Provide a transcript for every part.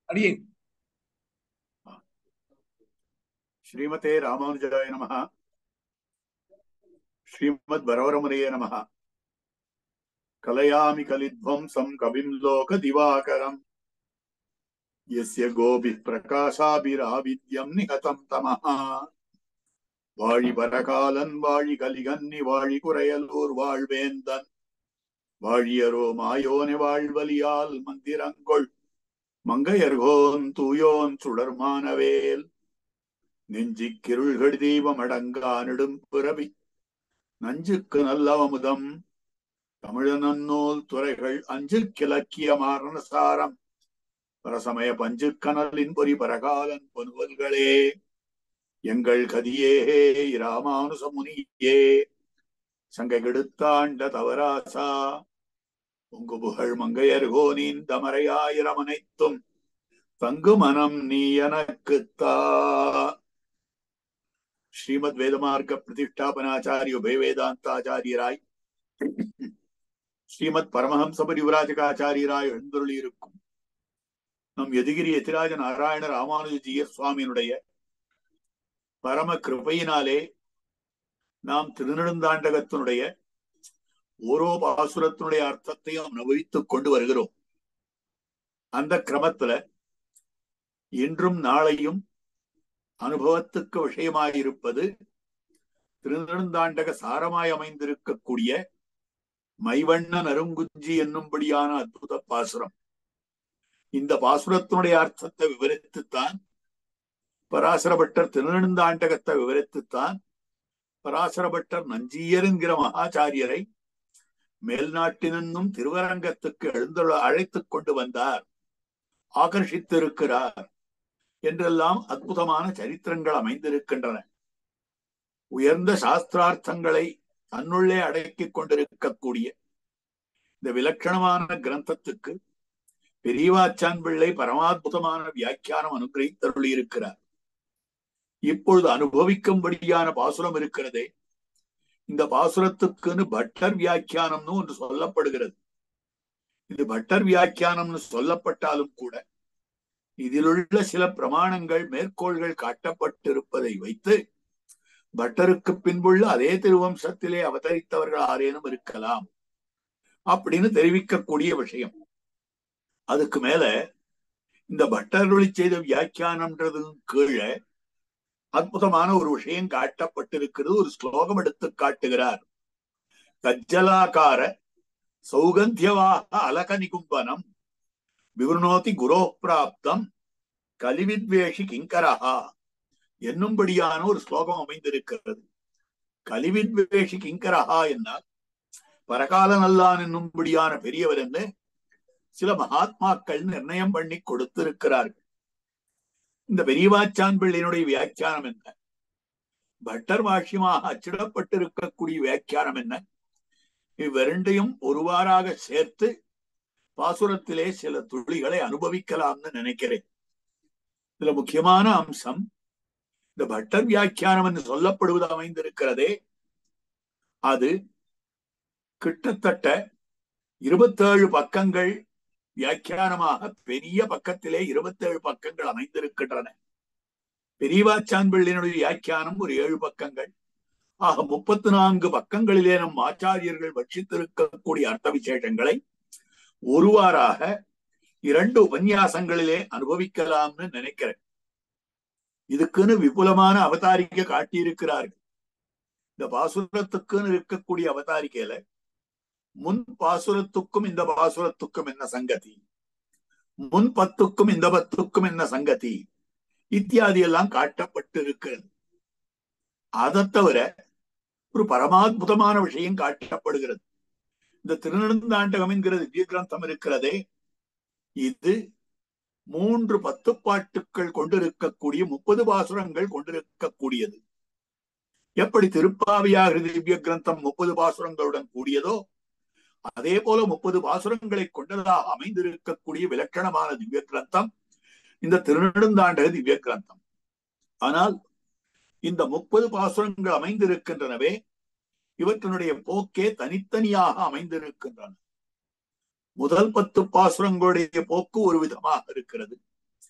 அடியே ஸ்ரீமதே ராமானுஜாய நம ஸ்ரீமத் வரவரமுனையே நம கலயாமி கலித்வம்சம் கவிம் லோக திவாகரம் யஸ்ய கோபி பிரகாசாபிராவித்யம் நிகதம் தமஹ வாழி பரகாலன் வாழி கலிகன்னி வாழி குறையலூர் வாழ்வேந்தன் வாழியரோ மாயோனே வாழ்வலியால் மந்திரங்கொள் மங்கையர்கோன் தூயோன் சுடர்மானவேல் நெஞ்சிக்கிருள்கள் தீபம் அடங்கானிடும் பிறவி நஞ்சுக்கு நல்லவமுதம் தமிழநன்னூல் துறைகள் அஞ்சு கிழக்கிய மாரணசாரம் பரசமய பஞ்சு கனலின் பொறி பரகாலன் பொனுவல்களே எங்கள் கதியே ராமானுச முனியே சங்கை கெடுத்தாண்ட தவராசா உங்கு புகழ் மங்கையர்கோனின் தமரையாயிரம் அனைத்தும் தங்கு மனம் நீ எனக்குத்தா ஸ்ரீமத் வேதமார்க்க பிரதிஷ்டாபனாச்சாரிய உபய வேதாந்தாச்சாரியராய் ஸ்ரீமத் பரமஹம்ச பரிவிராஜகாச்சாரியராய் எழுந்தருளியிருக்கும் நம் எதிகிரி எதிராஜ நாராயண ராமானுஜிய சுவாமியினுடைய பரம கிருபையினாலே நாம் திருநெடுந்தாண்டகத்தினுடைய ஓரோ பாசுரத்தினுடைய அர்த்தத்தையும் அனுபவித்துக் கொண்டு வருகிறோம் அந்த கிரமத்துல இன்றும் நாளையும் அனுபவத்துக்கு விஷயமாயிருப்பது திருநெடுந்தாண்டக சாரமாய் அமைந்திருக்கக்கூடிய மைவண்ணன் அருங்குஞ்சி என்னும்படியான அற்புத பாசுரம் இந்த பாசுரத்தினுடைய அர்த்தத்தை விவரித்துத்தான் பராசரபட்டர் திருநெடுந்தாண்டகத்தை விவரித்துத்தான் பராசரபட்டர் நஞ்சீயர் என்கிற மகாச்சாரியரை மேல்நாட்டினும் திருவரங்கத்துக்கு எழுந்துள்ள அழைத்துக் கொண்டு வந்தார் ஆகர்ஷித்திருக்கிறார் என்றெல்லாம் அற்புதமான சரித்திரங்கள் அமைந்திருக்கின்றன உயர்ந்த சாஸ்திரார்த்தங்களை தன்னுள்ளே அடக்கிக் கொண்டிருக்கக்கூடிய இந்த விலட்சணமான கிரந்தத்துக்கு பெரியவாச்சான் பிள்ளை பரமாத்புதமான வியாக்கியானம் அனுகிரகித்தருளியிருக்கிறார் இப்பொழுது அனுபவிக்கும்படியான பாசுரம் இருக்கிறதே இந்த பாசுரத்துக்குன்னு பட்டர் வியாக்கியானம்னு ஒன்று சொல்லப்படுகிறது இது பட்டர் வியாக்கியானம்னு சொல்லப்பட்டாலும் கூட இதிலுள்ள சில பிரமாணங்கள் மேற்கோள்கள் காட்டப்பட்டிருப்பதை வைத்து பட்டருக்கு பின்புள்ள அதே திருவம்சத்திலே அவதரித்தவர்கள் ஆரேனும் இருக்கலாம் அப்படின்னு தெரிவிக்கக்கூடிய விஷயம் அதுக்கு மேல இந்த பட்டர்வழி செய்த வியாக்கியானம்ன்றது கீழே அற்புதமான ஒரு விஷயம் காட்டப்பட்டிருக்கிறது ஒரு ஸ்லோகம் எடுத்து காட்டுகிறார் கஜ்ஜலாக்கார சௌகந்தியவாக அலக நிகும்பனம் விவருணோதி குரோ பிராப்தம் கலிவித்வேஷி கிங்கரஹா என்னும்படியான ஒரு ஸ்லோகம் அமைந்திருக்கிறது கலிவித்வேஷி கிங்கரஹா என்னால் பரகால நல்லான் என்னும்படியான பெரியவர் என்று சில மகாத்மாக்கள் நிர்ணயம் பண்ணி கொடுத்திருக்கிறார்கள் இந்த பெரியவாச்சான் பிள்ளையினுடைய வியாக்கியானம் என்ன பட்டர் வாஷ்யமாக அச்சிடப்பட்டிருக்கக்கூடிய வியாக்கியானம் என்ன இவ்விரண்டையும் ஒருவாறாக சேர்த்து பாசுரத்திலே சில துளிகளை அனுபவிக்கலாம்னு நினைக்கிறேன் இதுல முக்கியமான அம்சம் இந்த பட்டர் வியாக்கியானம் என்று சொல்லப்படுவது அமைந்திருக்கிறதே அது கிட்டத்தட்ட இருபத்தேழு பக்கங்கள் வியாக்கியானமாக பெரிய பக்கத்திலே இருபத்தேழு பக்கங்கள் அமைந்திருக்கின்றன பெரியவாச்சான் பிள்ளையினுடைய வியாக்கியானம் ஒரு ஏழு பக்கங்கள் ஆக முப்பத்தி நான்கு பக்கங்களிலே நம் ஆச்சாரியர்கள் பட்சித்திருக்கக்கூடிய அர்த்த விசேஷங்களை ஒருவாறாக இரண்டு உபன்யாசங்களிலே அனுபவிக்கலாம்னு நினைக்கிறேன் இதுக்குன்னு விபுலமான அவதாரிக்க காட்டியிருக்கிறார்கள் இந்த பாசுரத்துக்குன்னு இருக்கக்கூடிய அவதாரிக்கையில முன் பாசுரத்துக்கும் இந்த பாசுரத்துக்கும் என்ன சங்கதி முன் பத்துக்கும் இந்த பத்துக்கும் என்ன சங்கதி இத்தியாதி எல்லாம் காட்டப்பட்டிருக்கிறது அதை தவிர ஒரு பரமாத்புதமான விஷயம் காட்டப்படுகிறது இந்த திருநெடுந்தாண்டகம் என்கிற திவ்ய கிரந்தம் இருக்கிறதே இது மூன்று பத்து பாட்டுக்கள் கொண்டிருக்கக்கூடிய முப்பது பாசுரங்கள் கொண்டிருக்கக்கூடியது எப்படி திருப்பாவியாக திவ்ய கிரந்தம் முப்பது பாசுரங்களுடன் கூடியதோ அதே போல முப்பது பாசுரங்களை கொண்டதாக அமைந்திருக்கக்கூடிய விலட்சணமான திவ்ய கிரந்தம் இந்த திருநெடுந்தாண்டக திவ்ய கிரந்தம் ஆனால் இந்த முப்பது பாசுரங்கள் அமைந்திருக்கின்றனவே இவற்றினுடைய போக்கே தனித்தனியாக அமைந்திருக்கின்றன முதல் பத்து பாசுரங்களுடைய போக்கு ஒரு விதமாக இருக்கிறது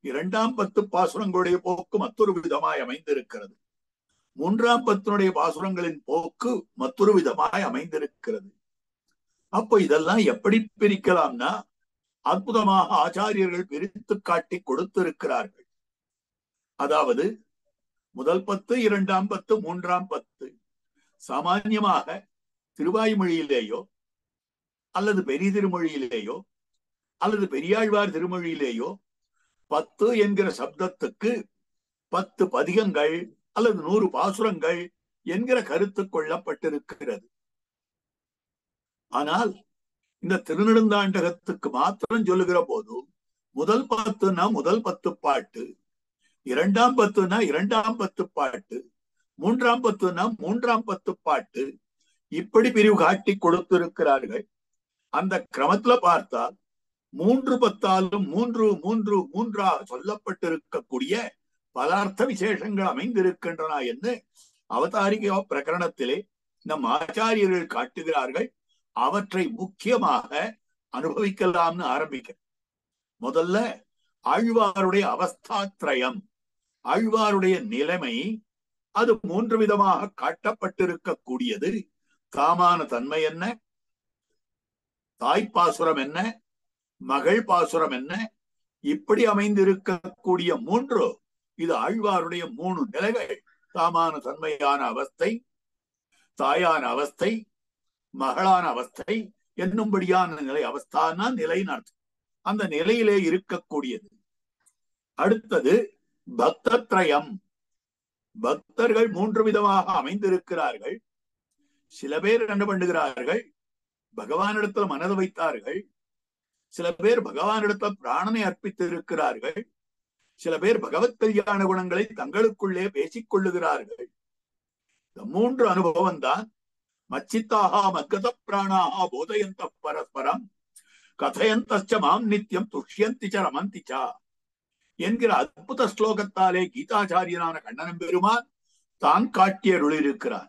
இரண்டாம் பத்து பாசுரங்களுடைய போக்கு மற்றொரு விதமாய் அமைந்திருக்கிறது மூன்றாம் பத்தினுடைய பாசுரங்களின் போக்கு மற்றொரு விதமாய் அமைந்திருக்கிறது அப்போ இதெல்லாம் எப்படி பிரிக்கலாம்னா அற்புதமாக ஆச்சாரியர்கள் பிரித்து காட்டி கொடுத்திருக்கிறார்கள் அதாவது முதல் பத்து இரண்டாம் பத்து மூன்றாம் பத்து சாமான்யமாக திருவாய்மொழியிலேயோ அல்லது பெரிய திருமொழியிலேயோ அல்லது பெரியாழ்வார் திருமொழியிலேயோ பத்து என்கிற சப்தத்துக்கு பத்து பதிகங்கள் அல்லது நூறு பாசுரங்கள் என்கிற கருத்து கொள்ளப்பட்டிருக்கிறது ஆனால் இந்த திருநெடுந்தாண்டகத்துக்கு மாத்திரம் சொல்லுகிற போது முதல் பத்துனா முதல் பத்து பாட்டு இரண்டாம் பத்துனா இரண்டாம் பத்து பாட்டு மூன்றாம் பத்துனா மூன்றாம் பத்து பாட்டு இப்படி பிரிவு காட்டி கொடுத்திருக்கிறார்கள் அந்த கிரமத்துல பார்த்தால் மூன்று பத்தாலும் மூன்று மூன்று மூன்றாக சொல்லப்பட்டிருக்கக்கூடிய பதார்த்த விசேஷங்கள் அமைந்திருக்கின்றன என்று அவதாரிக பிரகரணத்திலே நம் ஆச்சாரியர்கள் காட்டுகிறார்கள் அவற்றை முக்கியமாக அனுபவிக்கலாம்னு ஆரம்பிக்க முதல்ல ஆழ்வாருடைய அவஸ்தாத்ரயம் ஆழ்வாருடைய நிலைமை அது மூன்று விதமாக காட்டப்பட்டிருக்கக்கூடியது தாமான தன்மை என்ன தாய்ப்பாசுரம் என்ன மகள் பாசுரம் என்ன இப்படி அமைந்திருக்கக்கூடிய மூன்று இது ஆழ்வாருடைய மூணு நிலைகள் தாமான தன்மையான அவஸ்தை தாயான அவஸ்தை மகளான அவஸ்தை என்னும்படியான நிலை அவஸ்தானா நிலைன்னு அர்த்தம் அந்த நிலையிலே இருக்கக்கூடியது அடுத்தது பக்தத்ரயம் பக்தர்கள் மூன்று விதமாக அமைந்திருக்கிறார்கள் சில பேர் என்ன பண்ணுகிறார்கள் பகவானிடத்தில் மனது வைத்தார்கள் சில பேர் பகவானிடத்தில் பிராணனை அர்ப்பித்து இருக்கிறார்கள் சில பேர் பகவத் கல்யாண குணங்களை தங்களுக்குள்ளே பேசிக் கொள்ளுகிறார்கள் இந்த மூன்று அனுபவம் தான் மச்சித்தாகா மத்கத பிராணாகா போதயந்த பரஸ்பரம் கதையந்த மாம் நித்தியம் துஷ்யந்தி ச ரமந்தி சா என்கிற அற்புத ஸ்லோகத்தாலே கீதாச்சாரியனான கண்ணனம் பெருமான் தான் காட்டியருளிருக்கிறார்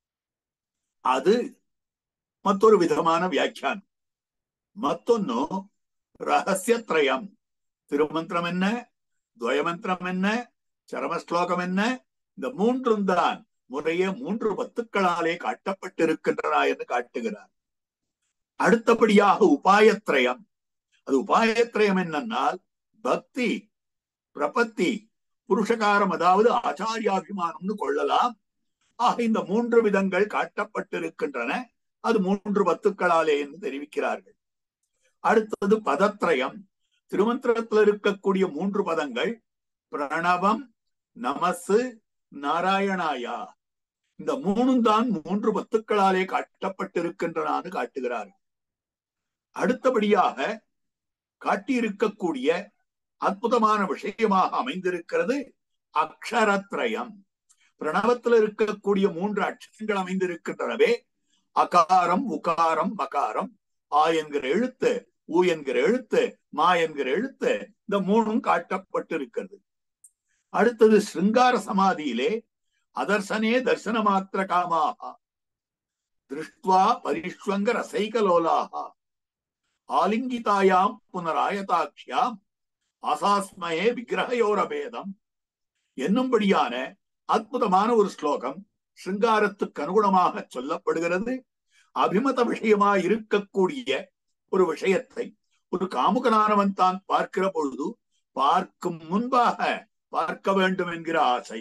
அது மற்றொரு விதமான வியாக்கியானம் மத்தொன்னு ரகசியத்ரயம் திருமந்திரம் என்ன துவயமந்திரம் என்ன சரமஸ்லோகம் என்ன இந்த மூன்றும் தான் முறையே மூன்று பத்துக்களாலே காட்டப்பட்டிருக்கின்றன என்று காட்டுகிறார் அடுத்தபடியாக உபாயத்ரயம் அது உபாயத்ரயம் என்னன்னால் பக்தி பிரபத்தி புருஷகாரம் அதாவது ஆச்சாரியாபிமானம்னு கொள்ளலாம் ஆக இந்த மூன்று விதங்கள் காட்டப்பட்டிருக்கின்றன அது மூன்று பத்துக்களாலே என்று தெரிவிக்கிறார்கள் அடுத்தது பதத்ரயம் திருமந்திரத்தில் இருக்கக்கூடிய மூன்று பதங்கள் பிரணவம் நமசு நாராயணாயா இந்த மூணும் தான் மூன்று பத்துக்களாலே காட்டப்பட்டிருக்கின்றன காட்டுகிறார் அடுத்தபடியாக காட்டியிருக்கக்கூடிய அற்புதமான விஷயமாக அமைந்திருக்கிறது அக்ஷரத்ரயம் பிரணவத்தில் இருக்கக்கூடிய மூன்று அக்ஷரங்கள் அமைந்திருக்கின்றனவே அகாரம் உகாரம் மகாரம் ஆ என்கிற எழுத்து ஊ என்கிற எழுத்து மா என்கிற எழுத்து இந்த மூணும் காட்டப்பட்டிருக்கிறது அடுத்தது ஸ்ருங்கார சமாதியிலே அதர்சனே தர்சன மாத்திர காமாக திருஷ்டுவா பரிஷ்வங்க ரசைகலோலாக ஆலிங்கிதாயாம் புனராயதாட்சியாம் ஆசாஸ்மயே விக்கிரகயோரபேதம் என்னும்படியான அற்புதமான ஒரு ஸ்லோகம் சிங்காரத்துக்கு அனுகுணமாக சொல்லப்படுகிறது அபிமத விஷயமாய் இருக்கக்கூடிய ஒரு விஷயத்தை ஒரு காமுகனானவன் தான் பார்க்கிற பொழுது பார்க்கும் முன்பாக பார்க்க வேண்டும் என்கிற ஆசை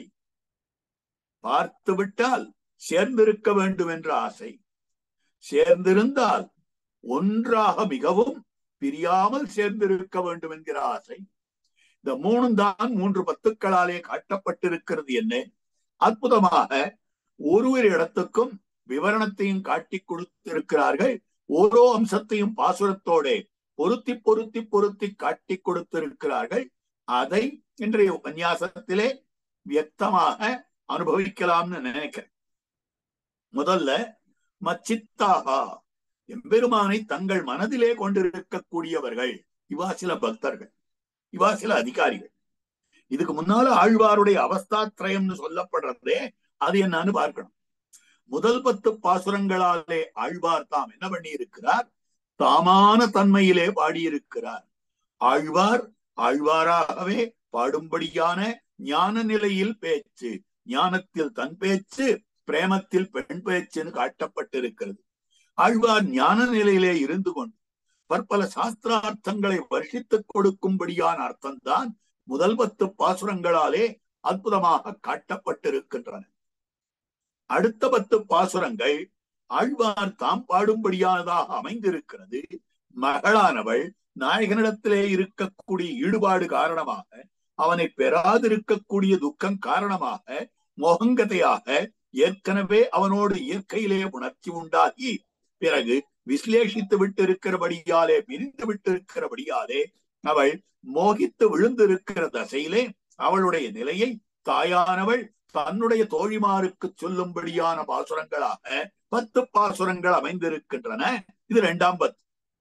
பார்த்து விட்டால் சேர்ந்திருக்க வேண்டும் என்ற ஆசை சேர்ந்திருந்தால் ஒன்றாக மிகவும் பிரியாமல் சேர்ந்திருக்க வேண்டும் என்கிற ஆசை இந்த மூணும் தான் மூன்று பத்துக்களாலே காட்டப்பட்டிருக்கிறது என்ன அற்புதமாக ஒரு ஒரு இடத்துக்கும் விவரணத்தையும் காட்டி கொடுத்திருக்கிறார்கள் ஓரோ அம்சத்தையும் பாசுரத்தோட பொருத்தி பொருத்தி பொருத்தி காட்டி கொடுத்திருக்கிறார்கள் அதை இன்றைய உபன்யாசத்திலே வியக்தமாக அனுபவிக்கலாம்னு நினைக்கிறேன் முதல்ல மச்சித்தாகா எம்பெருமானை தங்கள் மனதிலே கொண்டிருக்கக்கூடியவர்கள் இவா சில பக்தர்கள் இவா சில அதிகாரிகள் இதுக்கு முன்னால ஆழ்வாருடைய அவஸ்தாத்ரயம்னு சொல்லப்படுறதே அது என்னன்னு பார்க்கணும் முதல் பத்து பாசுரங்களாலே ஆழ்வார் தாம் என்ன பண்ணி இருக்கிறார் தாமான தன்மையிலே பாடியிருக்கிறார் ஆழ்வார் ஆழ்வாராகவே பாடும்படியான ஞான நிலையில் பேச்சு ஞானத்தில் தன் பேச்சு பிரேமத்தில் பெண் பேச்சுன்னு காட்டப்பட்டிருக்கிறது ஆழ்வார் ஞான நிலையிலே இருந்து கொண்டு பற்பல சாஸ்திரார்த்தங்களை வருஷித்துக் கொடுக்கும்படியான அர்த்தம்தான் முதல் பத்து பாசுரங்களாலே அற்புதமாக காட்டப்பட்டிருக்கின்றன அடுத்த பத்து பாசுரங்கள் ஆழ்வார் தாம் பாடும்படியானதாக அமைந்திருக்கிறது மகளானவள் நாயகனிடத்திலே இருக்கக்கூடிய ஈடுபாடு காரணமாக அவனை பெறாதிருக்கக்கூடிய துக்கம் காரணமாக மோகங்கதையாக ஏற்கனவே அவனோடு இயற்கையிலே உணர்ச்சி உண்டாகி பிறகு விஸ்லேஷித்து விட்டு இருக்கிறபடியாலே பிரிந்து விட்டு இருக்கிறபடியாலே அவள் மோகித்து விழுந்திருக்கிற தசையிலே அவளுடைய நிலையை தாயானவள் தன்னுடைய தோழிமாருக்கு சொல்லும்படியான பாசுரங்களாக பத்து பாசுரங்கள் அமைந்திருக்கின்றன இது இரண்டாம் பத்து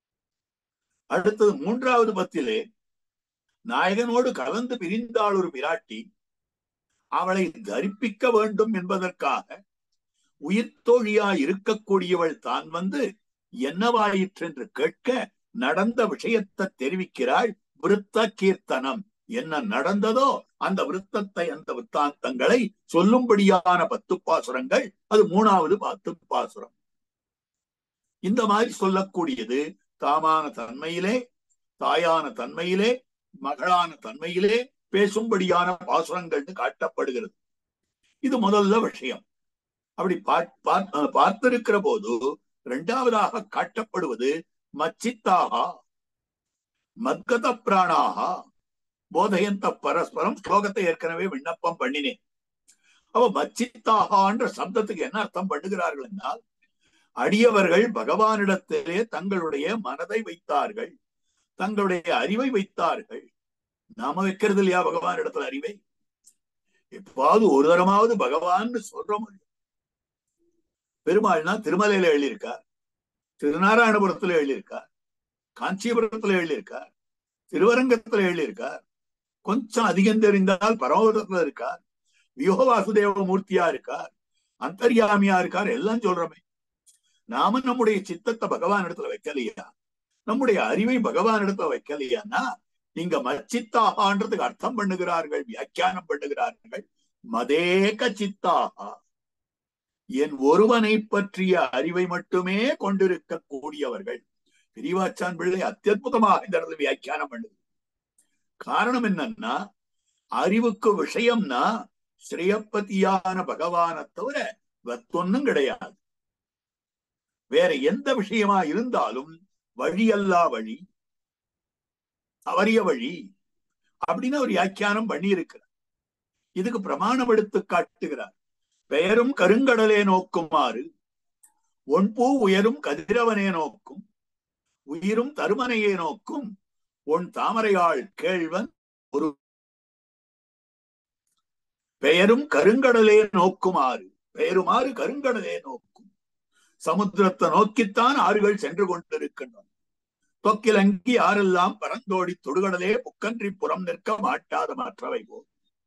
அடுத்தது மூன்றாவது பத்திலே நாயகனோடு கலந்து பிரிந்தாள் ஒரு பிராட்டி அவளை தரிப்பிக்க வேண்டும் என்பதற்காக உயிர்த்தோழியா இருக்கக்கூடியவள் தான் வந்து என்னவாயிற்று என்று கேட்க நடந்த விஷயத்தை தெரிவிக்கிறாள் விருத்த கீர்த்தனம் என்ன நடந்ததோ அந்த விருத்தத்தை அந்த வித்தாந்தங்களை சொல்லும்படியான பத்து பாசுரங்கள் அது மூணாவது பத்து பாசுரம் இந்த மாதிரி சொல்லக்கூடியது தாமான தன்மையிலே தாயான தன்மையிலே மகளான தன்மையிலே பேசும்படியான பாசுரங்கள்னு காட்டப்படுகிறது இது முதல்ல விஷயம் அப்படி பார்த்திருக்கிற போது இரண்டாவதாக காட்டப்படுவது மச்சித்தாகா மத்கத பிராணாகா போதயந்த பரஸ்பரம் ஸ்லோகத்தை ஏற்கனவே விண்ணப்பம் பண்ணினேன் அவ மச்சித்தாகான்ற சப்தத்துக்கு என்ன அர்த்தம் பண்ணுகிறார்கள் என்றால் அடியவர்கள் பகவானிடத்திலே தங்களுடைய மனதை வைத்தார்கள் தங்களுடைய அறிவை வைத்தார்கள் நாம வைக்கிறது இல்லையா பகவான் இடத்துல அறிவை எப்பாவது ஒரு தரமாவது பகவான் சொல்றோம் பெருமாள்னா திருமலையில எழுதியிருக்கார் திருநாராயணபுரத்துல எழுதியிருக்கார் காஞ்சிபுரத்துல எழுதியிருக்கார் திருவரங்கத்துல எழுதியிருக்கார் கொஞ்சம் அதிகம் தெரிந்தால் பரமபுரத்துல இருக்கார் வியோக வாசுதேவ மூர்த்தியா இருக்கார் அந்தர்யாமியா இருக்கார் எல்லாம் சொல்றோமே நாம நம்முடைய சித்தத்தை பகவான் இடத்துல வைக்கலையா நம்முடைய அறிவை பகவான் இடத்துல வைக்கலையான்னா இங்க மச்சித்தாகான்றதுக்கு அர்த்தம் பண்ணுகிறார்கள் வியாக்கியானம் பண்ணுகிறார்கள் மதேக சித்தாகா என் ஒருவனை பற்றிய அறிவை மட்டுமே கொண்டிருக்க கூடியவர்கள் பிரிவாச்சான் பிள்ளை அத்தியுதமாக இந்த இடத்துல வியாக்கியானம் பண்ணுது காரணம் என்னன்னா அறிவுக்கு விஷயம்னா ஸ்ரீயப்பதியான பகவானை தவிர வத்தொன்னும் கிடையாது வேற எந்த விஷயமா இருந்தாலும் வழி அல்லா வழி அவரிய வழி அப்படின்னு ஒரு வியாக்கியானம் பண்ணி இருக்கிறார் இதுக்கு பிரமாணம் எடுத்து காட்டுகிறார் பெயரும் கருங்கடலே நோக்குமாறு ஒன்பூ உயரும் கதிரவனே நோக்கும் உயிரும் தருமனையே நோக்கும் உன் தாமரையாள் கேழ்வன் ஒரு பெயரும் கருங்கடலே நோக்குமாறு பெயருமாறு கருங்கடலே நோக்கும் சமுத்திரத்தை நோக்கித்தான் ஆறுகள் சென்று கொண்டிருக்கின்றன தொக்கிலங்கி யாரெல்லாம் பரந்தோடி தொடுகடலே புக்கன்றி புறம் நிற்க மாட்டாத மற்றவை போல்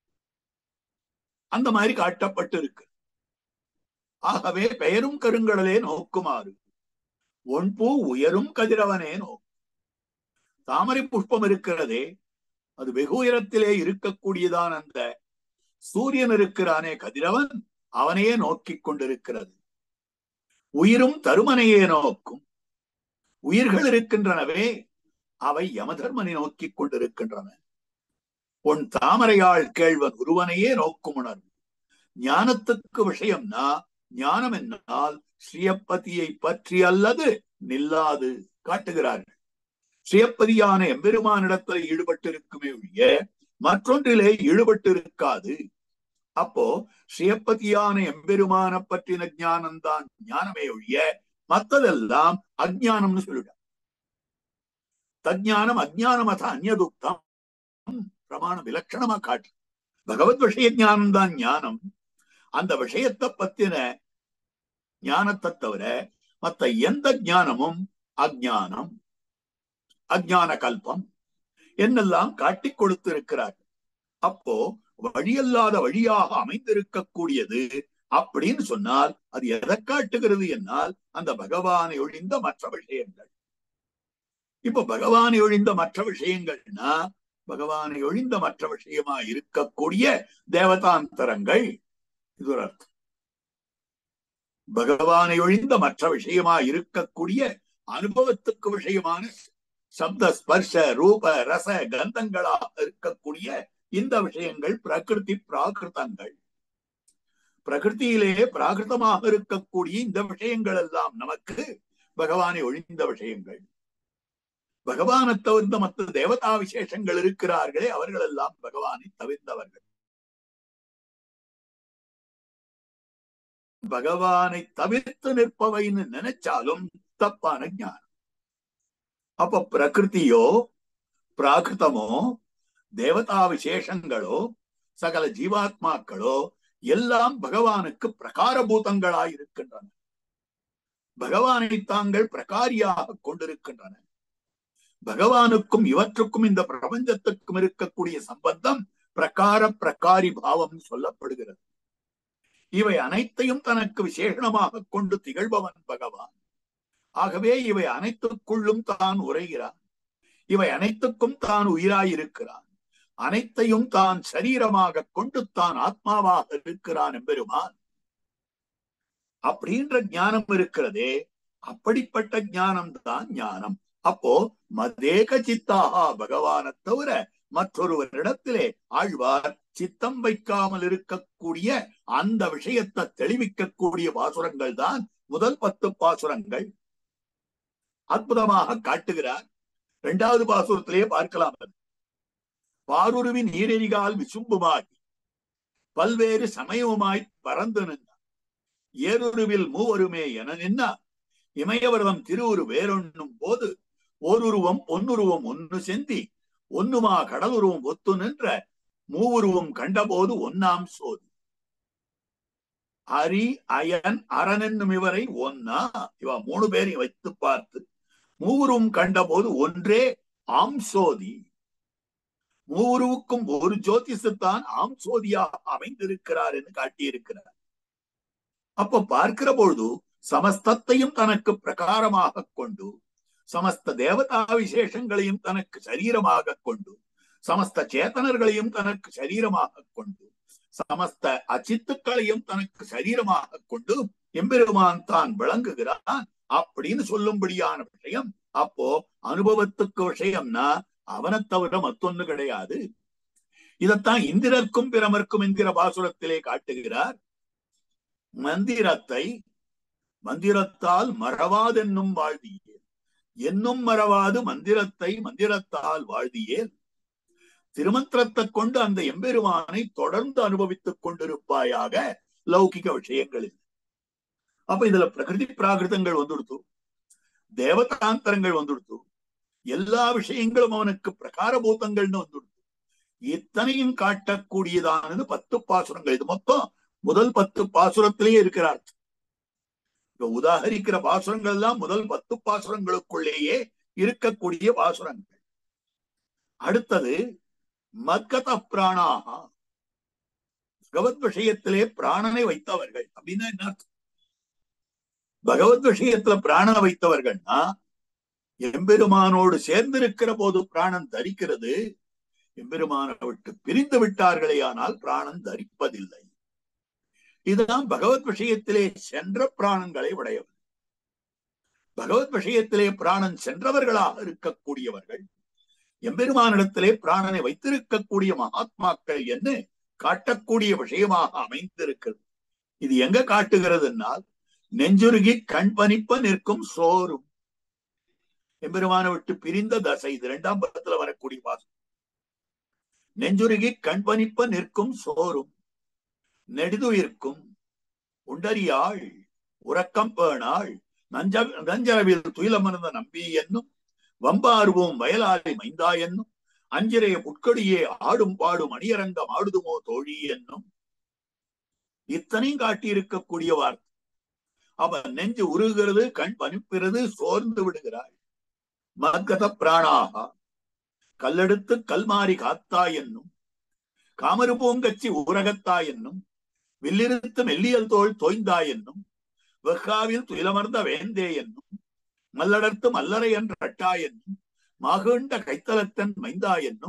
அந்த மாதிரி காட்டப்பட்டு இருக்கு ஆகவே பெயரும் கருங்கடலே நோக்குமாறு ஒன்பூ உயரும் கதிரவனே நோக்கும் தாமரை புஷ்பம் இருக்கிறதே அது வெகு உயரத்திலே இருக்கக்கூடியதான் அந்த சூரியன் இருக்கிறானே கதிரவன் அவனையே நோக்கிக் கொண்டிருக்கிறது உயிரும் தருமனையே நோக்கும் உயிர்கள் இருக்கின்றனவே அவை யமதர்மனை நோக்கிக் கொண்டிருக்கின்றன உன் தாமரையாள் கேழ்வன் ஒருவனையே நோக்கும் உணர்வு ஞானத்துக்கு விஷயம்னா ஞானம் என்னால் ஸ்ரீயப்பதியை பற்றி அல்லது நில்லாது காட்டுகிறார்கள் ஸ்ரீயப்பதியான எம்பெருமானிடத்தில் ஈடுபட்டிருக்குமே ஒழிய மற்றொன்றிலே ஈடுபட்டு இருக்காது அப்போ ஸ்ரீயப்பதியான எம்பெருமான பற்றின ஞானம்தான் ஞானமே ஒழிய மத்ததெல்லாம் அஜானம்னு சொல்லிட தஜானம் அஜானம் அத அந்நதுக்தம் பிரமாண விலட்சணமா காட்டு பகவத் விஷய ஞானம் தான் ஞானம் அந்த விஷயத்தை பத்தின ஞானத்தை தவிர மத்த எந்த ஞானமும் அஜானம் அஜான கல்பம் என்னெல்லாம் காட்டிக் கொடுத்து இருக்கிறார் அப்போ வழியல்லாத வழியாக அமைந்திருக்கக்கூடியது அப்படின்னு சொன்னால் அது எதை காட்டுகிறது என்னால் அந்த பகவானை ஒழிந்த மற்ற விஷயங்கள் இப்ப பகவானை ஒழிந்த மற்ற விஷயங்கள்னா பகவானை ஒழிந்த மற்ற விஷயமா இருக்கக்கூடிய தேவதாந்தரங்கள் இது ஒரு அர்த்தம் பகவானை ஒழிந்த மற்ற விஷயமா இருக்கக்கூடிய அனுபவத்துக்கு விஷயமான சப்த ஸ்பர்ஷ ரூப ரச கந்தங்களாக இருக்கக்கூடிய இந்த விஷயங்கள் பிரகிருதி பிராகிருதங்கள் பிரகிருத்தியிலே பிராகிருதமாக இருக்கக்கூடிய இந்த விஷயங்கள் எல்லாம் நமக்கு பகவானை ஒழிந்த விஷயங்கள் பகவானை தவிர்த்த மற்ற தேவதா விசேஷங்கள் இருக்கிறார்களே அவர்கள் எல்லாம் பகவானை தவிர்த்தவர்கள் பகவானை தவிர்த்து நிற்பவைன்னு நினைச்சாலும் தப்பான ஞானம் அப்ப பிரகிருதியோ பிராகிருதமோ தேவதா விசேஷங்களோ சகல ஜீவாத்மாக்களோ எல்லாம் பகவானுக்கு பிரகாரபூதங்களாய் இருக்கின்றன பகவானை தாங்கள் பிரகாரியாக கொண்டிருக்கின்றன பகவானுக்கும் இவற்றுக்கும் இந்த பிரபஞ்சத்துக்கும் இருக்கக்கூடிய சம்பந்தம் பிரகார பிரகாரி பாவம் சொல்லப்படுகிறது இவை அனைத்தையும் தனக்கு விசேஷமாக கொண்டு திகழ்பவன் பகவான் ஆகவே இவை அனைத்துக்குள்ளும் தான் உரைகிறான் இவை அனைத்துக்கும் தான் உயிராயிருக்கிறான் அனைத்தையும் தான் சரீரமாக கொண்டு தான் ஆத்மாவாக இருக்கிறான் எம்பெருமான் அப்படின்ற ஞானம் இருக்கிறதே அப்படிப்பட்ட ஞானம் தான் ஞானம் அப்போ மதேக சித்தாக பகவானை தவிர மற்றொருவரிடத்திலே ஆழ்வார் சித்தம் வைக்காமல் இருக்கக்கூடிய அந்த விஷயத்தை தெளிவிக்கக்கூடிய பாசுரங்கள் தான் முதல் பத்து பாசுரங்கள் அற்புதமாக காட்டுகிறார் இரண்டாவது பாசுரத்திலேயே பார்க்கலாம் பாருருவின் நீரெறிகால் விசும்புமாகி பல்வேறு சமயவுமாய் பறந்து நின்றார் ஏருருவில் மூவருமே என நின்னார் இமயவரதம் திருவுரு வேறொன்னும் போது ஓருருவம் பொன்னுருவம் ஒன்னு செந்தி ஒன்னுமா கடலுருவம் ஒத்து நின்ற மூவுருவம் கண்டபோது ஒன்னாம் சோதி அரி அயன் அரணென்னும் இவரை ஒன்னா இவ மூணு பேரையும் வைத்து பார்த்து மூவரும் கண்டபோது ஒன்றே ஆம் சோதி மூவருவுக்கும் ஒரு ஜோதிஷத்தான் ஆம் சோதியாக அமைந்திருக்கிறார் என்று காட்டியிருக்கிறார் அப்ப பார்க்கிற பொழுது சமஸ்தத்தையும் தனக்கு பிரகாரமாக கொண்டு சமஸ்த தேவதா விசேஷங்களையும் தனக்கு சரீரமாக கொண்டு சமஸ்த சேத்தனர்களையும் தனக்கு சரீரமாக கொண்டு சமஸ்த அச்சித்துக்களையும் தனக்கு சரீரமாக கொண்டு எம்பெருமான் தான் விளங்குகிறான் அப்படின்னு சொல்லும்படியான விஷயம் அப்போ அனுபவத்துக்கு விஷயம்னா அவனை தவிர மத்தொன்னு கிடையாது இதத்தான் இந்திரர்க்கும் பிரமர்க்கும் என்கிற பாசுரத்திலே காட்டுகிறார் மந்திரத்தை மந்திரத்தால் மறவாதென்னும் வாழ்வியே என்னும் மறவாது மந்திரத்தை மந்திரத்தால் வாழ்வியேல் திருமந்திரத்தை கொண்டு அந்த எம்பெருமானை தொடர்ந்து அனுபவித்துக் கொண்டிருப்பாயாக லௌகிக விஷயங்களில் அப்ப இதுல பிரகிருதி பிராகிருதங்கள் வந்துடுத்து தேவதாந்தரங்கள் வந்துடுத்து எல்லா விஷயங்களும் அவனுக்கு பிரகாரபூதங்கள்னு வந்துடுத்து இத்தனையும் காட்டக்கூடியதானது பத்து பாசுரங்கள் இது மொத்தம் முதல் பத்து பாசுரத்திலேயே இருக்கிறார் இப்ப உதாகரிக்கிற பாசுரங்கள் எல்லாம் முதல் பத்து பாசுரங்களுக்குள்ளேயே இருக்கக்கூடிய பாசுரங்கள் அடுத்தது மத்கத பிராணாக பகவத் விஷயத்திலே பிராணனை வைத்தவர்கள் அப்படின்னா என்ன பகவத் விஷயத்துல பிராணனை வைத்தவர்கள்னா எம்பெருமானோடு சேர்ந்திருக்கிற போது பிராணன் தரிக்கிறது எம்பெருமானை விட்டு பிரிந்து விட்டார்களே ஆனால் பிராணன் தரிப்பதில்லை இதுதான் பகவத் விஷயத்திலே சென்ற பிராணங்களை உடையவர் பகவத் விஷயத்திலே பிராணன் சென்றவர்களாக இருக்கக்கூடியவர்கள் எம்பெருமானிடத்திலே பிராணனை வைத்திருக்கக்கூடிய மகாத்மாக்கள் என்று காட்டக்கூடிய விஷயமாக அமைந்திருக்கிறது இது எங்க காட்டுகிறதுனால் நெஞ்சுருகி கண் பனிப்ப நிற்கும் சோறும் எம்பெருமான விட்டு பிரிந்த தசை இது இரண்டாம் பக்கத்துல வரக்கூடிய வாசம் நெஞ்சுருகி கண் பனிப்ப நிற்கும் சோறும் நெடுதுயிர்க்கும் உண்டறியாள் உறக்கம் பேணாள் நஞ்ச நஞ்சரவில் துயிலமர்ந்த நம்பி என்னும் வம்பாருவோம் வயலாளி மைந்தா என்னும் அஞ்சிரைய புட்கொடியே ஆடும் பாடும் அணியரங்கம் ஆடுதுமோ தோழி என்னும் இத்தனையும் காட்டியிருக்கக்கூடிய வார்த்தை அவன் நெஞ்சு உருகிறது கண் பனிப்பிறது சோர்ந்து விடுகிறாள் மத்கத பிராணாக கல்லெடுத்து கல்மாரி காத்தா என்னும் காமரு பூங்கச்சி ஊரகத்தா என்னும் வில்லிருத்து மெல்லியல் தோல் தோய்ந்தா என்னும் வெக்காவில் துயிலமர்ந்த வேந்தே என்னும் மல்லடர்த்து மல்லரை என்ற அட்டா என்னும் மாகுண்ட கைத்தலத்தன் மைந்தா என்னும்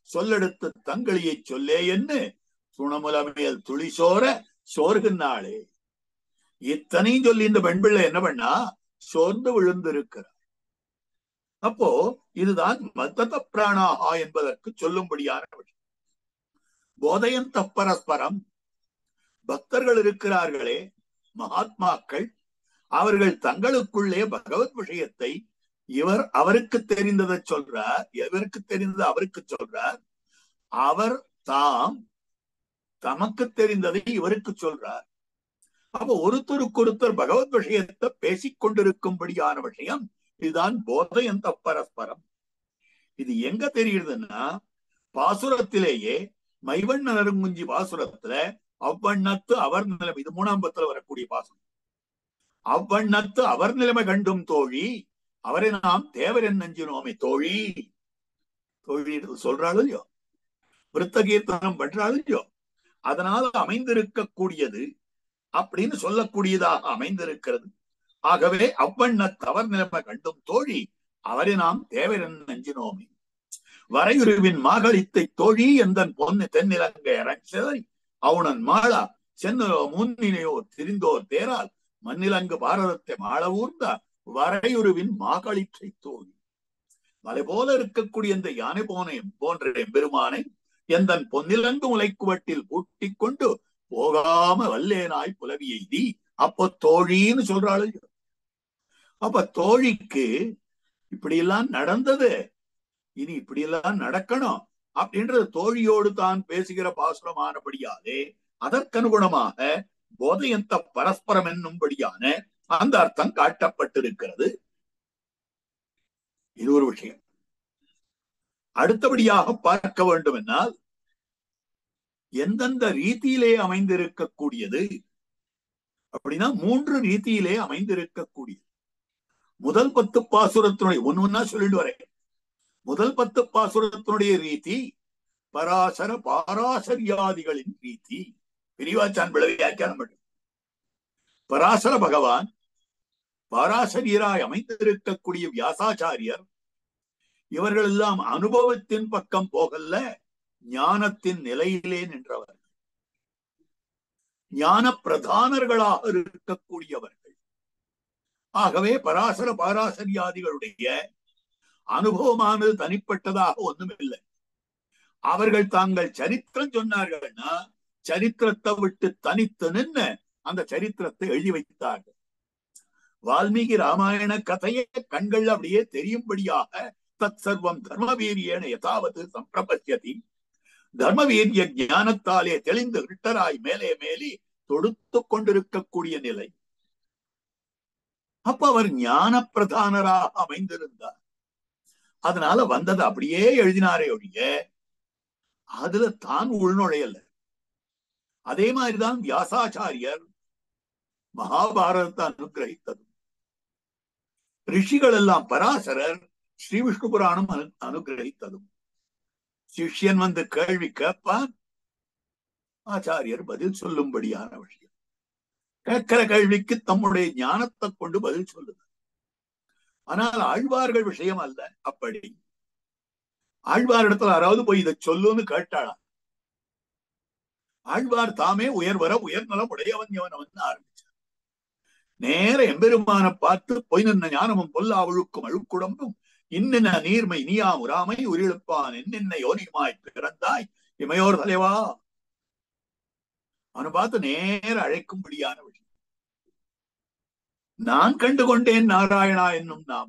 சொல்லெடுத்து தங்களியை சொல்லே என்று துணமுலமேல் துளி சோர சோர்கின்றாளே இத்தனையும் சொல்லி இந்த பெண் பிள்ளை என்ன பண்ணா சோர்ந்து விழுந்திருக்கிறார் அப்போ இதுதான் மத்தத பிராணாகா என்பதற்கு சொல்லும்படியான விஷயம் போதையந்த பரஸ்பரம் பக்தர்கள் இருக்கிறார்களே மகாத்மாக்கள் அவர்கள் தங்களுக்குள்ளே பகவத் விஷயத்தை இவர் அவருக்கு தெரிந்ததை சொல்றார் இவருக்கு தெரிந்தது அவருக்கு சொல்றார் அவர் தாம் தமக்கு தெரிந்ததை இவருக்கு சொல்றார் அப்ப ஒருத்தருக்கு ஒருத்தர் பகவத் விஷயத்தை பேசிக் கொண்டிருக்கும்படியான விஷயம் இதுதான் போதையந்த பரஸ்பரம் இது எங்க தெரியுதுன்னா பாசுரத்திலேயே மைவண்ண நறுங்குஞ்சி பாசுரத்துல அவ்வண்ணத்து அவர் நிலைமை இது மூணாம் பத்துல வரக்கூடிய பாசுரம் அவ்வண்ணத்து அவர் நிலைமை கண்டும் தோழி அவரை நாம் தேவர் நஞ்சினோமே தோழி தோழி சொல்றாள் இல்லையோ விருத்த கீர்த்தனம் பண்றாள் இல்லையோ அதனால அமைந்திருக்கக்கூடியது அப்படின்னு சொல்லக்கூடியதாக அமைந்திருக்கிறது ஆகவே அவ்வண்ண தவர் நிலைமை கண்டும் தோழி அவரை நாம் தேவரன் நஞ்சினோமே வரையுருவின் மாகளித்தை தோழி எந்தன் பொன்னு தென்னிலங்கை அரசரை அவுணன் மாளா சென்னரோ முன்னினையோ திரிந்தோர் தேரால் மண்ணிலங்கு பாரதத்தை மாள ஊர்ந்த வரையுருவின் மாகளிற்றை தோழி மலை போல இருக்கக்கூடிய இந்த யானை போன போன்ற எம்பெருமானை எந்தன் பொன்னிலங்கு முளைக்குவட்டில் பூட்டிக் கொண்டு போகாம வல்லேனாய் புலவி எய்தி அப்போ தோழின்னு சொல்றாள் அப்ப தோழிக்கு இப்படி எல்லாம் நடந்தது இனி இப்படி எல்லாம் நடக்கணும் அப்படின்றது தோழியோடு தான் பேசுகிற பாசுரமானபடியாலே அதற்கனுகுணமாக போதையந்த பரஸ்பரம் என்னும்படியான அந்த அர்த்தம் காட்டப்பட்டிருக்கிறது இது ஒரு விஷயம் அடுத்தபடியாக பார்க்க வேண்டும் என்னால் எந்தெந்த ரீதியிலே அமைந்திருக்கக்கூடியது அப்படின்னா மூன்று ரீதியிலே அமைந்திருக்கக்கூடியது முதல் பத்து பாசுரத்தினுடைய ஒன்னு ஒன்னா சொல்லிட்டு வரேன் முதல் பத்து பாசுரத்தினுடைய ரீதி பராசர பாராசரியாதிகளின் ரீதி பெரியவாச்சான் விளை வியாக்கியானம் பண்ணு பராசர பகவான் பாராசரியராய் அமைந்திருக்கக்கூடிய வியாசாச்சாரியர் இவர்கள் எல்லாம் அனுபவத்தின் பக்கம் போகல்ல ஞானத்தின் நிலையிலே நின்றவர்கள் ஞான பிரதானர்களாக இருக்கக்கூடியவர்கள் ஆகவே பராசர பாராசரியாதிகளுடைய அனுபவமானது தனிப்பட்டதாக ஒண்ணுமில்லை அவர்கள் தாங்கள் சரித்திரம் சொன்னார்கள்னா சரித்திரத்தை விட்டு தனித்து நின்று அந்த சரித்திரத்தை எழுதி வைத்தார்கள் வால்மீகி ராமாயண கதையை கண்கள் அப்படியே தெரியும்படியாக தத் சர்வம் தர்மவீரியேன யதாவது சம்பிரபத்தியதி தர்மவீரிய ஞானத்தாலே தெளிந்து விட்டராய் மேலே மேலே தொடுத்து கொண்டிருக்கக்கூடிய நிலை அப்ப அவர் ஞான பிரதானராக அமைந்திருந்தார் அதனால வந்தது அப்படியே எழுதினாரே ஒழிய அதுல தான் உள்நுழையல அதே மாதிரிதான் வியாசாச்சாரியர் மகாபாரதத்தை அனுகிரகித்தது ரிஷிகள் எல்லாம் பராசரர் ஸ்ரீ விஷ்ணு புராணம் அனு அனுகிரகித்ததும் சிஷ்யன் வந்து கேள்வி கேட்பான் ஆச்சாரியர் பதில் சொல்லும்படியான விஷயம் கேட்கிற கேள்விக்கு தம்முடைய ஞானத்தை கொண்டு பதில் சொல்லுது ஆனால் ஆழ்வார்கள் விஷயம் அல்ல அப்படி ஆழ்வாரிடத்துல யாராவது போய் இதை சொல்லுன்னு கேட்டாளா ஆழ்வார் தாமே உயர்வர உயர்நலம் உடையவன் எவன் ஆரம்பிச்சார் நேர எம்பெருமான பார்த்து பொய் நின்ன ஞானமும் பொல்லா அழுக்கும் அழுக்குடம்பும் இன்னென்ன நீர்மை நீயா உராமை உயிரிழப்பான் என்னென்ன யோனியுமாய் பிறந்தாய் இமையோர் தலைவா அவனை பார்த்து நேர அழைக்கும்படியான விஷயம் நான் கண்டு கொண்டேன் நாராயணா என்னும் நாம்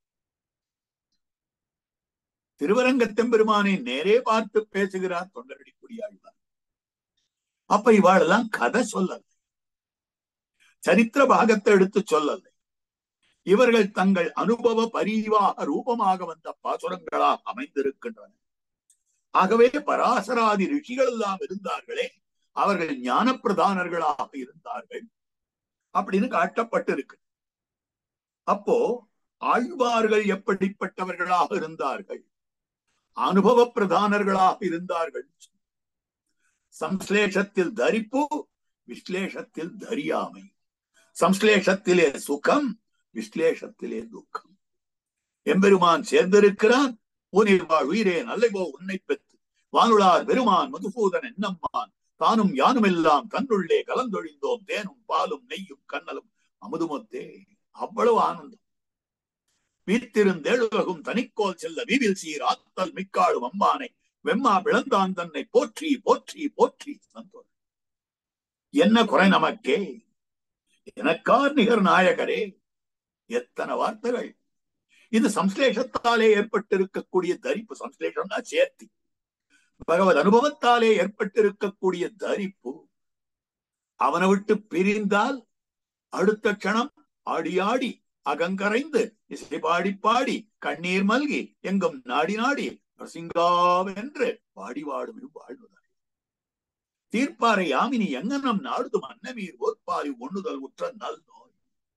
திருவரங்கத்தெம்பெருமானை நேரே பார்த்து பேசுகிறார் தொண்டரடி குடியாழ்வார் அப்ப இவாளெல்லாம் கதை சொல்லல சரித்திர பாகத்தை எடுத்து சொல்லல இவர்கள் தங்கள் அனுபவ பரிவாக ரூபமாக வந்த பாசுரங்களாக அமைந்திருக்கின்றன ஆகவே பராசராதி ரிஷிகள் எல்லாம் இருந்தார்களே அவர்கள் ஞான பிரதானர்களாக இருந்தார்கள் அப்படின்னு காட்டப்பட்டிருக்கு அப்போ ஆழ்வார்கள் எப்படிப்பட்டவர்களாக இருந்தார்கள் அனுபவ பிரதானர்களாக இருந்தார்கள் சம்ஸ்லேஷத்தில் தரிப்பு விஸ்லேஷத்தில் தரியாமை சம்ஸ்லேஷத்திலே சுகம் விஸ்லேஷத்திலே துக்கம் எம்பெருமான் சேர்ந்திருக்கிறான் உனிர் வாழ் உயிரே நல்லை போ உன்னை பெற்று வானுளார் பெருமான் மதுசூதன் என்னம்மான் தானும் யானும் எல்லாம் தன்னுள்ளே கலந்தொழிந்தோம் தேனும் பாலும் நெய்யும் கண்ணலும் அமுதுமொத்தே அவ்வளவு ஆனந்தம் வீத்திருந்தேழுலகும் தனிக்கோல் செல்ல வீவில் சீர் ஆத்தல் மிக்காளும் அம்பானை வெம்மா பிளந்தான் தன்னை போற்றி போற்றி போற்றி சந்தோஷம் என்ன குறை நமக்கே எனக்கார் நிகர் நாயகரே எத்தனை வார்த்தைகள் இது சம்ஸ்லேஷத்தாலே ஏற்பட்டிருக்கக்கூடிய தரிப்பு சம்ஸ்லேஷம்னா சேர்த்தி பகவத் அனுபவத்தாலே ஏற்பட்டிருக்கக்கூடிய தரிப்பு அவனை விட்டு பிரிந்தால் அடுத்த க்ஷணம் ஆடி ஆடி அகங்கரைந்து இசை பாடி பாடி கண்ணீர் மல்கி எங்கும் நாடி நாடி நரசிங்காவென்று பாடி வாடும் வாழ்வதாய் தீர்ப்பாறை யாமினி எங்கனம் நாடுதும் அன்னமீர் ஓர்பாரி ஒண்ணுதல் உற்ற நல் நோய்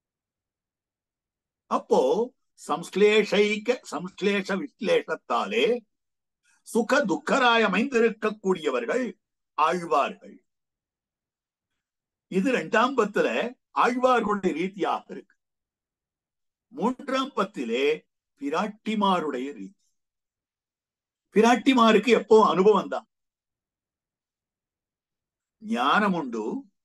அப்போ சம்ஸ்லேஷைக்க சம்ஸ்லேஷ விஸ்லேஷத்தாலே சுக துக்கராய் அமைந்திருக்கக்கூடியவர்கள் ஆழ்வார்கள் இது இரண்டாம் பத்துல ஆழ்வார்களுடைய ரீதியாக இருக்கு மூன்றாம் பத்திலே பிராட்டிமாருடைய ரீதி பிராட்டிமாருக்கு எப்போ அனுபவம் தான் ஞானம் உண்டு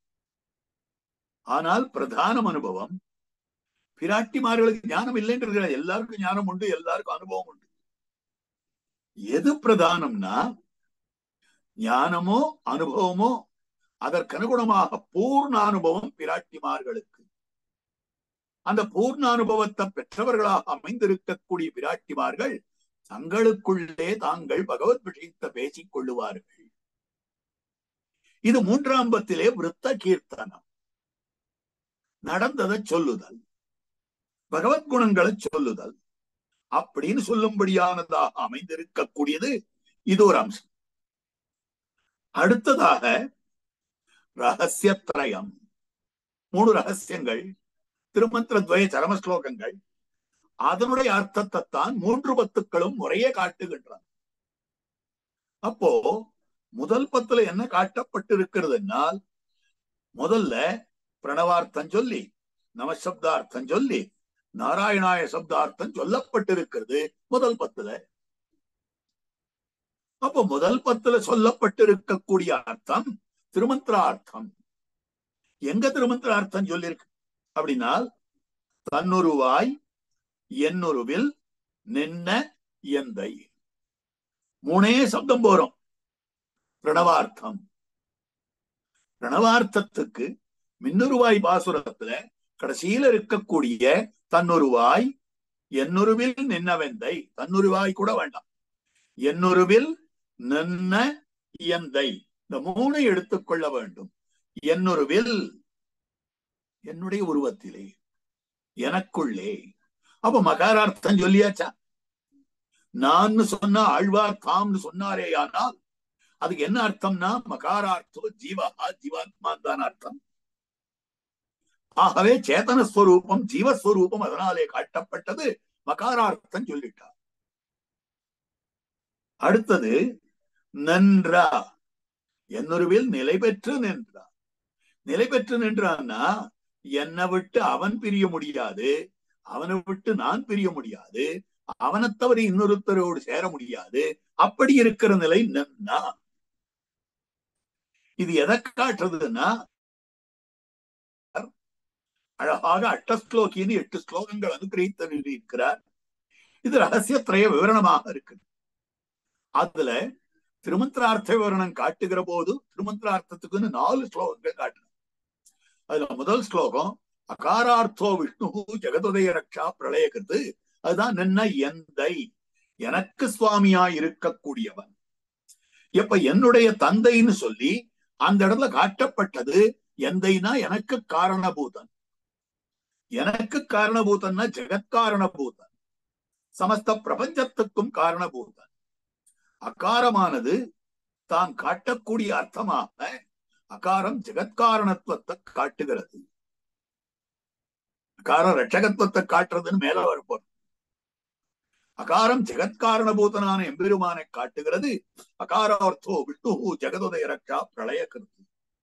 ஆனால் பிரதானம் அனுபவம் பிராட்டிமார்களுக்கு ஞானம் இல்லைன்றது எல்லாருக்கும் ஞானம் உண்டு எல்லாருக்கும் அனுபவம் உண்டு எது பிரதானம்னா ஞானமோ அனுபவமோ அதற்கனுகுணமாக பூர்ண அனுபவம் பிராட்டிமார்களுக்கு அந்த பூர்ண அனுபவத்தை பெற்றவர்களாக அமைந்திருக்கக்கூடிய பிராட்டிமார்கள் தங்களுக்குள்ளே தாங்கள் பகவத் விஷயத்தை பேசிக் கொள்ளுவார்கள் இது மூன்றாம் பத்திலே விருத்த கீர்த்தனம் நடந்ததை சொல்லுதல் பகவத் குணங்களை சொல்லுதல் அப்படின்னு சொல்லும்படியானதாக அமைந்திருக்கக்கூடியது இது ஒரு அம்சம் அடுத்ததாக ரகசியத்ரயம் மூணு ரகசியங்கள் திருமந்திர துவய சரம ஸ்லோகங்கள் அதனுடைய அர்த்தத்தை தான் மூன்று பத்துக்களும் முறையே காட்டுகின்றன அப்போ முதல் பத்துல என்ன காட்டப்பட்டிருக்கிறதுனால் முதல்ல பிரணவார்த்தம் சொல்லி நமசப்தார்த்தம் சொல்லி நாராயணாய சப்தார்த்தம் சொல்லப்பட்டிருக்கிறது முதல் பத்துல அப்போ முதல் பத்துல சொல்லப்பட்டிருக்கக்கூடிய அர்த்தம் திருமந்திரார்த்தம் எங்க திருமந்திரார்த்தம் சொல்லியிருக்கு அப்படின்னா தன்னுருவாய் என்னுருவில் நின்ன எந்தை மூணே சப்தம் போறோம் பிரணவார்த்தம் பிரணவார்த்தத்துக்கு மின்னுருவாய் பாசுரத்துல கடைசியில இருக்கக்கூடிய தன்னுருவாய் என்னுருவில் நின்னவெந்தை தன்னுருவாய் கூட வேண்டாம் என்னுருவில் நின்ன எந்தை இந்த மூணை எடுத்துக்கொள்ள வேண்டும் என்னுருவில் என்னுடைய உருவத்திலே எனக்குள்ளே அப்ப மகாரார்த்தம் சொல்லியாச்சா நான் சொன்ன ஆழ்வார் தாம்னு சொன்னாரே ஆனால் அதுக்கு என்ன அர்த்தம்னா மகாரார்த்தோ ஜீவா ஜீவாத்மான் தான் அர்த்தம் ஆகவே சேதனஸ்வரூபம் ஜீவஸ்வரூபம் அதனாலே காட்டப்பட்டது மகாரார்த்தம் சொல்லிட்டார் அடுத்தது நன்றா என்னொருவில் நிலை பெற்று நின்றா நிலை பெற்று நின்றான்னா என்னை விட்டு அவன் பிரிய முடியாது அவனை விட்டு நான் பிரிய முடியாது அவனை தவிர இன்னொருத்தரோடு சேர முடியாது அப்படி இருக்கிற நிலை நன்னா இது எதை காட்டுறதுன்னா அழகாக அட்டஸ்லோகின்னு எட்டு ஸ்லோகங்கள் அனுகிரகித்து இருக்கிறார் இது ரகசியத்திரைய விவரணமாக இருக்கு அதுல திருமந்திரார்த்த விவரணம் காட்டுகிற போது திருமந்திரார்த்தத்துக்குன்னு நாலு ஸ்லோகங்கள் காட்டுறார் அதுல முதல் ஸ்லோகம் அகாரார்த்தோ விஷ்ணு ஜெகதுதய ரக்ஷா பிரளயகிறது அதுதான் நின்ன எந்தை எனக்கு சுவாமியா இருக்கக்கூடியவன் எப்ப என்னுடைய தந்தைன்னு சொல்லி அந்த இடத்துல காட்டப்பட்டது எந்தைனா எனக்கு காரணபூதன் எனக்கு காரணபூதன்னா ஜெகத்காரணபூதன் சமஸ்த பிரபஞ்சத்துக்கும் காரணபூதன் அகாரமானது தான் காட்டக்கூடிய அர்த்தமாக அகாரம் ஜெகத்காரணத்துவத்தை காட்டுகிறது அகாரம் ரட்சகத்துவத்தை காட்டுறதுன்னு மேல வரப்போம் அகாரம் ஜெகத்காரணபூதனான எம்பெருமானை காட்டுகிறது அகாரார்த்தோ விஷ்ணு ஜெகதுதய ரக்ஷா பிரளய கருத்து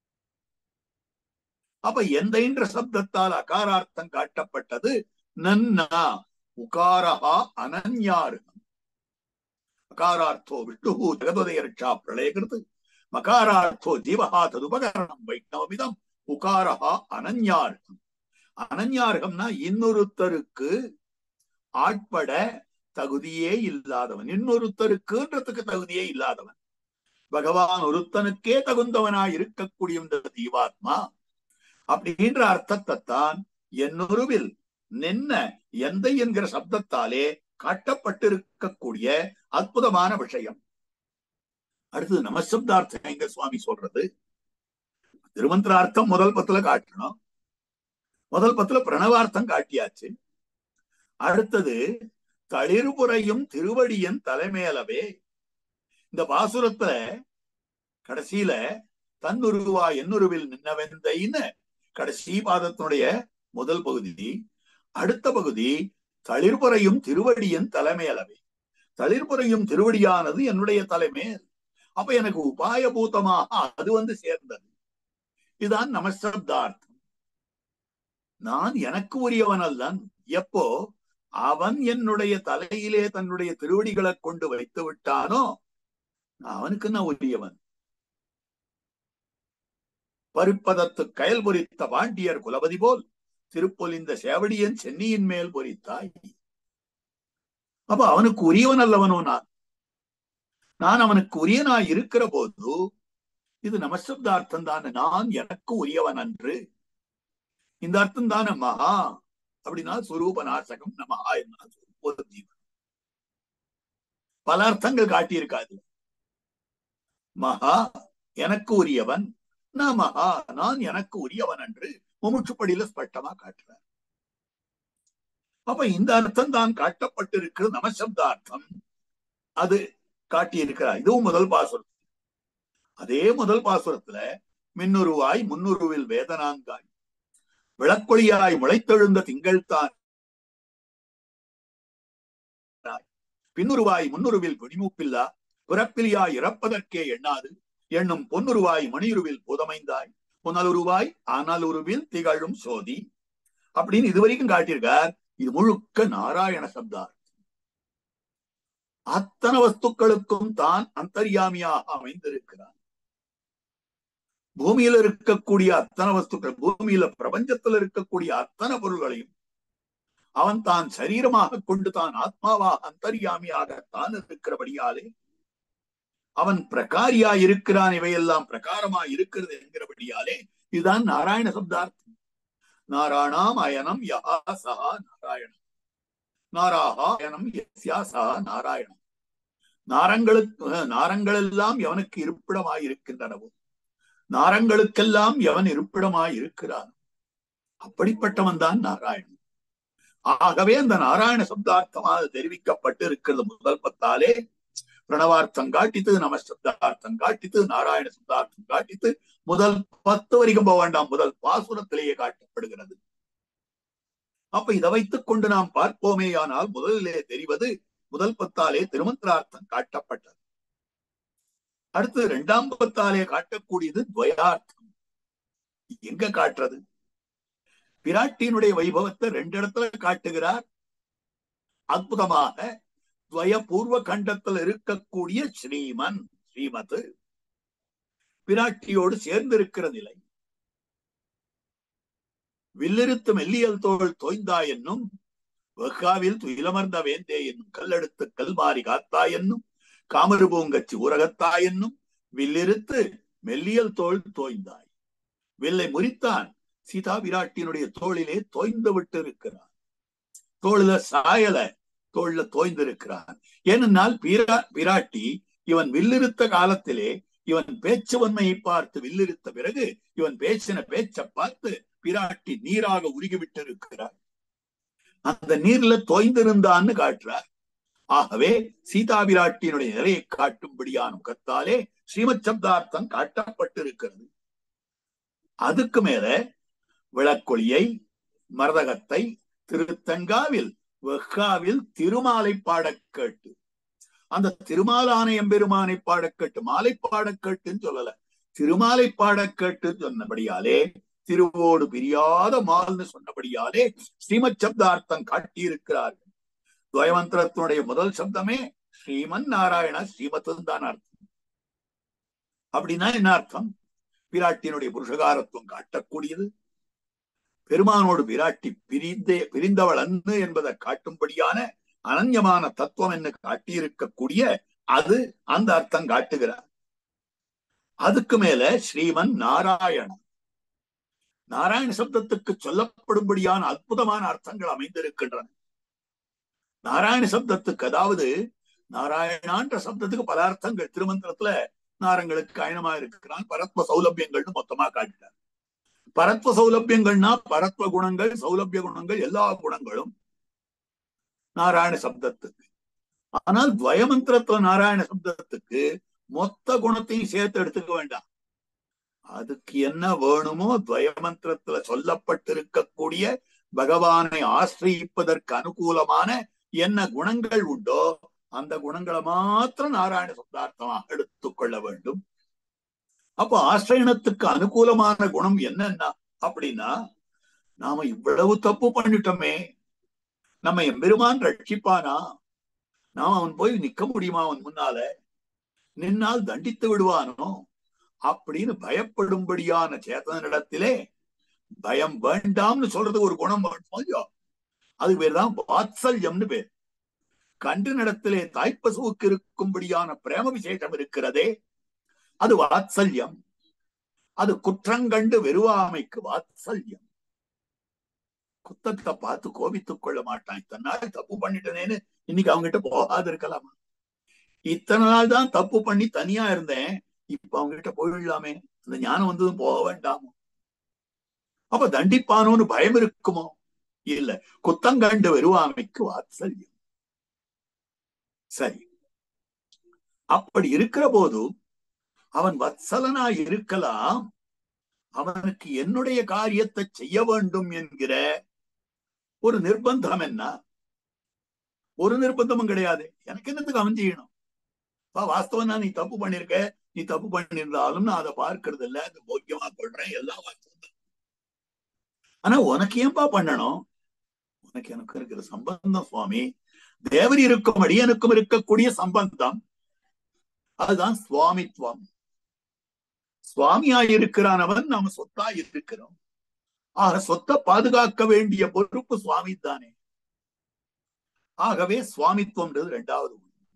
அப்ப எந்த சப்தத்தால் அகாரார்த்தம் காட்டப்பட்டது நன்னா உகாரஹா அனன்யாருகம் அகாரார்த்தோ விஷ்ணு ஜெகதோதய ரட்சா பிரளயகிருத்து மகாரார்த்தோ ஜீவஹா ததுபகரணம் வைஷ்ணவமிதம் உகாரஹா அனன்யார்கம் அனன்யார்கம்னா இன்னொருத்தருக்கு ஆட்பட தகுதியே இல்லாதவன் இன்னொருத்தருக்குன்றதுக்கு தகுதியே இல்லாதவன் பகவான் ஒருத்தனுக்கே தகுந்தவனாய் இருக்கக்கூடிய இந்த ஜீவாத்மா அப்படின்ற அர்த்தத்தை தான் என்னொருவில் நின்ன எந்த என்கிற சப்தத்தாலே காட்டப்பட்டிருக்கக்கூடிய அற்புதமான விஷயம் அடுத்தது நமசப்தார்த்தம் எங்க சுவாமி சொல்றது திருமந்திரார்த்தம் முதல் பத்துல காட்டணும் முதல் பத்துல பிரணவார்த்தம் காட்டியாச்சு அடுத்தது தளிர்புறையும் திருவடியன் தலைமையலவே இந்த பாசுரத்துல கடைசியில தன்னுருவா என்னுருவில் நின்னவெந்தைன்னு கடைசி பாதத்தினுடைய முதல் பகுதி அடுத்த பகுதி தளிர்புறையும் திருவடியின் தலைமையளவே தளிர்புறையும் திருவடியானது என்னுடைய தலைமையல் அப்ப எனக்கு உபாயபூதமாக அது வந்து சேர்ந்தது இதுதான் நமசப்தார்த்தம் நான் எனக்கு உரியவன் அல்லன் எப்போ அவன் என்னுடைய தலையிலே தன்னுடைய திருவடிகளை கொண்டு வைத்து விட்டானோ அவனுக்கு நான் உரியவன் பருப்பதத்து கயல் பொறித்த பாண்டியர் குலபதி போல் திருப்பொலிந்த சேவடியன் சென்னியின் மேல் பொறித்தாய் அப்ப அவனுக்கு உரியவன் அல்லவனோ நான் நான் அவனுக்கு உரியனாய் இருக்கிற போது இது நமசப்தார்த்தம் தானே நான் எனக்கு உரியவன் அன்று இந்த அர்த்தம் தானே மகா அப்படின்னா சுரூப நாசகம் நமஹா என்ன ஒரு ஜீவன் பல அர்த்தங்கள் காட்டியிருக்காது மகா எனக்கு உரியவன் நமஹா நான் எனக்கு உரியவன் என்று முமுட்சுப்படியில ஸ்பஷ்டமா காட்டுறார் அப்ப இந்த அர்த்தம் தான் காட்டப்பட்டிருக்கிற நமசப்தார்த்தம் அது காட்டியிருக்கிறார் இதுவும் முதல் பாசுரம் அதே முதல் பாசுரத்துல மின்னுருவாய் முன்னுருவில் வேதனாங்காய் விளக்கொழியாய் முளைத்தெழுந்த திங்கள் தான் பின்னுருவாய் முன்னுருவில் குடிமூப்பில்லா பிறப்பிலியாய் இறப்பதற்கே எண்ணாது எண்ணும் பொன்னுருவாய் மணியுருவில் புதமைந்தாய் புனலுருவாய் அனலுருவில் திகழும் சோதி அப்படின்னு இதுவரைக்கும் காட்டியிருக்கார் இது முழுக்க நாராயண சப்தார் அத்தனை வஸ்துக்களுக்கும் தான் அந்தர்யாமியாக அமைந்திருக்கிறார் பூமியில இருக்கக்கூடிய அத்தனை வஸ்துக்கள் பூமியில பிரபஞ்சத்துல இருக்கக்கூடிய அத்தனை பொருள்களையும் அவன் தான் சரீரமாக கொண்டு தான் ஆத்மாவாக அந்தர்யாமியாக தான் இருக்கிறபடியாலே அவன் பிரகாரியா இருக்கிறான் இவையெல்லாம் பிரகாரமா இருக்கிறது என்கிறபடியாலே இதுதான் நாராயண சப்தார்த்தம் நாராயணாம் அயனம் யா சஹா நாராயணம் நாராஹா அயனம் யஸ்யா சஹா நாராயணம் நாரங்களுக்கு நாரங்கள் எல்லாம் எவனுக்கு இருப்பிடமாய் இருக்கின்றனவோ நாரங்களுக்கெல்லாம் எவன் இருப்பிடமாய் இருக்கிறான் அப்படிப்பட்டவன் தான் நாராயணன் ஆகவே அந்த நாராயண சப்தார்த்தமாக தெரிவிக்கப்பட்டு இருக்கிறது முதல் பத்தாலே பிரணவார்த்தம் காட்டித்து நம சப்தார்த்தம் காட்டித்து நாராயண சப்தார்த்தம் காட்டித்து முதல் பத்து வரைக்கும் போக வேண்டாம் முதல் பாசுரத்திலேயே காட்டப்படுகிறது அப்ப இதை வைத்துக் கொண்டு நாம் பார்ப்போமேயானால் முதலிலே தெரிவது முதல் பத்தாலே திருமந்திரார்த்தம் காட்டப்பட்டது அடுத்து இரண்டாம் பத்தாலே காட்டக்கூடியது துவயார்த்தம் எங்க காட்டுறது பிராட்டியினுடைய வைபவத்தை ரெண்டு இடத்துல காட்டுகிறார் அற்புதமாக துவய பூர்வ கண்டத்தில் இருக்கக்கூடிய ஸ்ரீமன் ஸ்ரீமத் பிராட்டியோடு சேர்ந்திருக்கிற நிலை வில்லிருத்து மெல்லியல் தோள் தோய்ந்தா என்னும் வெகாவில் துயிலமர்ந்த வேந்தே என்னும் கல்லெடுத்து கல்மாரி காத்தா என்னும் காமரு பூங்கச்சி உரகத்தா என்னும் வில்லிருத்து மெல்லியல் தோள் தோய்ந்தாய் வில்லை முறித்தான் சீதா பிராட்டியினுடைய தோளிலே தோய்ந்து விட்டு இருக்கிறான் தோளில சாயல தோல்ல தோய்ந்திருக்கிறான் ஏனென்றால் பிரா பிராட்டி இவன் வில்லிருத்த காலத்திலே இவன் பேச்சு வன்மையை பார்த்து வில்லிருத்த பிறகு இவன் பேசின பேச்ச பார்த்து பிராட்டி நீராக உருகிவிட்டு இருக்கிறார் அந்த நீர்ல தோய்ந்திருந்தான்னு காட்டுறார் ஆகவே சீதா பிராட்டியினுடைய நிறையை காட்டும்படியான முகத்தாலே ஸ்ரீமத் சப்தார்த்தம் காட்டப்பட்டிருக்கிறது அதுக்கு மேல விளக்கொளியை மரதகத்தை திருத்தங்காவில் வெக்காவில் திருமாலை பாடக் கேட்டு அந்த திருமாலான எம்பெருமானை பாடக் கேட்டு மாலை பாடக் கேட்டுன்னு சொல்லல திருமாலை பாடக் கேட்டு சொன்னபடியாலே திருவோடு பிரியாத மால்னு சொன்னபடியாலே ஸ்ரீமத் சப்தார்த்தம் காட்டியிருக்கிறார்கள் துவயமந்திரத்தினுடைய முதல் சப்தமே ஸ்ரீமன் நாராயண ஸ்ரீமத்துன்னு தான் அர்த்தம் அப்படின்னா என்ன அர்த்தம் பிராட்டியினுடைய புருஷகாரத்துவம் காட்டக்கூடியது பெருமானோடு பிராட்டி பிரிந்தே பிரிந்தவள் அன்னு என்பதை காட்டும்படியான அனன்யமான தத்துவம் என்று காட்டியிருக்கக்கூடிய அது அந்த அர்த்தம் காட்டுகிறார் அதுக்கு மேல ஸ்ரீமன் நாராயணன் நாராயண சப்தத்துக்கு சொல்லப்படும்படியான அற்புதமான அர்த்தங்கள் அமைந்திருக்கின்றன நாராயண சப்தத்துக்கு அதாவது நாராயணான்ற சப்தத்துக்கு பல அர்த்தங்கள் திருமந்திரத்துல நாரங்களுக்கு அயனமா இருக்கிறான் பரத்வ சௌலபியங்கள்னு மொத்தமா காட்டுறார் பரத்வ சௌலபியங்கள்னா பரத்வ குணங்கள் சௌலபிய குணங்கள் எல்லா குணங்களும் நாராயண சப்தத்துக்கு ஆனால் துவயமந்திரத்துவ நாராயண சப்தத்துக்கு மொத்த குணத்தையும் சேர்த்து எடுத்துக்க வேண்டாம் அதுக்கு என்ன வேணுமோ துவயமந்திரத்துல சொல்லப்பட்டிருக்கக்கூடிய பகவானை ஆசிரியிப்பதற்கு அனுகூலமான என்ன குணங்கள் உண்டோ அந்த குணங்களை மாத்திரம் நாராயண சப்தார்த்தமாக எடுத்துக்கொள்ள வேண்டும் அப்போ ஆசிரியனத்துக்கு அனுகூலமான குணம் என்னன்னா அப்படின்னா நாம இவ்வளவு தப்பு பண்ணிட்டோமே நம்ம எம்பெருமான் ரட்சிப்பானா நாம அவன் போய் நிக்க முடியுமா அவன் முன்னால நின்னால் தண்டித்து விடுவானோ அப்படின்னு பயப்படும்படியான சேத்தனிடத்திலே பயம் வேண்டாம்னு சொல்றது ஒரு குணம் வேணுமோ அது பேர் தான் வாத்சல்யம்னு பேர் கண்டு நடத்திலே தாய்ப்பசுவுக்கு இருக்கும்படியான பிரேம விசேஷம் இருக்கிறதே அது வாத்சல்யம் அது குற்றங்கண்டு வெறுவாமைக்கு வாத்சல்யம் குத்தத்தை பார்த்து கோபித்துக் கொள்ள மாட்டான் இத்தனை நாள் தப்பு பண்ணிட்டனேன்னு இன்னைக்கு அவங்க கிட்ட போகாது இருக்கலாமா இத்தனை நாள் தான் தப்பு பண்ணி தனியா இருந்தேன் இப்ப அவங்க கிட்ட போயிடலாமே அந்த ஞானம் வந்ததும் போக வேண்டாமோ அப்ப தண்டிப்பானோன்னு பயம் இருக்குமோ இல்ல குத்தங்கண்டு வெறுவாமைக்கு வாத்சல்யம் சரி அப்படி இருக்கிற போது அவன் வத்சலனா இருக்கலாம் அவனுக்கு என்னுடைய காரியத்தை செய்ய வேண்டும் என்கிற ஒரு நிர்பந்தம் என்ன ஒரு நிர்பந்தமும் கிடையாது எனக்கு என்னத்துக்கு அவன் செய்யணும் வாஸ்தவம் நீ தப்பு பண்ணிருக்க நீ தப்பு பண்ணிருந்தாலும் நான் அதை பார்க்கறது இல்ல அது போக்கியமா கொள்றேன் எல்லாம் வாஸ்தவம் தான் ஆனா உனக்கு ஏன்பா பண்ணணும் உனக்கு எனக்கு இருக்கிற சம்பந்தம் சுவாமி தேவர் இருக்கும் அடியனுக்கும் இருக்கக்கூடிய சம்பந்தம் அதுதான் சுவாமித்வம் சுவாமியா இருக்கிறானவன் நாம சொத்தா இருக்கிறோம் ஆக சொத்தை பாதுகாக்க வேண்டிய பொறுப்பு சுவாமி தானே ஆகவே சுவாமித்துவம்ன்றது ரெண்டாவது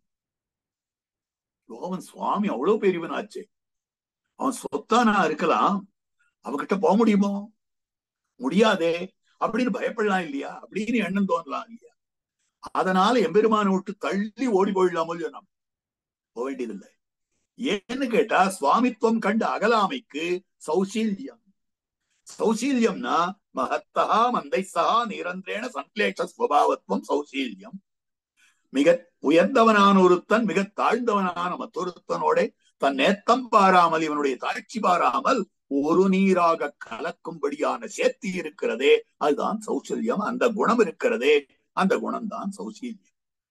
அவன் சுவாமி அவ்வளவு பெரியவன் ஆச்சு அவன் சொத்தா நான் இருக்கலாம் அவகிட்ட போக முடியுமோ முடியாதே அப்படின்னு பயப்படலாம் இல்லையா அப்படின்னு எண்ணம் தோணலாம் இல்லையா அதனால எம்பெருமான விட்டு தள்ளி ஓடி போயிடலாமோ இல்லையோ நம்ம போக வேண்டியதில்லை ஏன்னு கேட்டா சுவாமித்துவம் கண்டு அகலாமைக்கு சௌசீல்யம் சௌசீல்யம்னா மகத்தா மந்தை சகா நிரந்தரேன சன்லேஷ ஸ்வபாவத்துவம் சௌசீல்யம் மிக உயர்ந்தவனான ஒருத்தன் மிக தாழ்ந்தவனான மற்றொருத்தனோட தன் நேத்தம் பாராமல் இவனுடைய தாட்சி பாராமல் ஒரு நீராக கலக்கும்படியான சேர்த்தி இருக்கிறதே அதுதான் சௌசல்யம் அந்த குணம் இருக்கிறதே அந்த குணம்தான் சௌசீல்யம்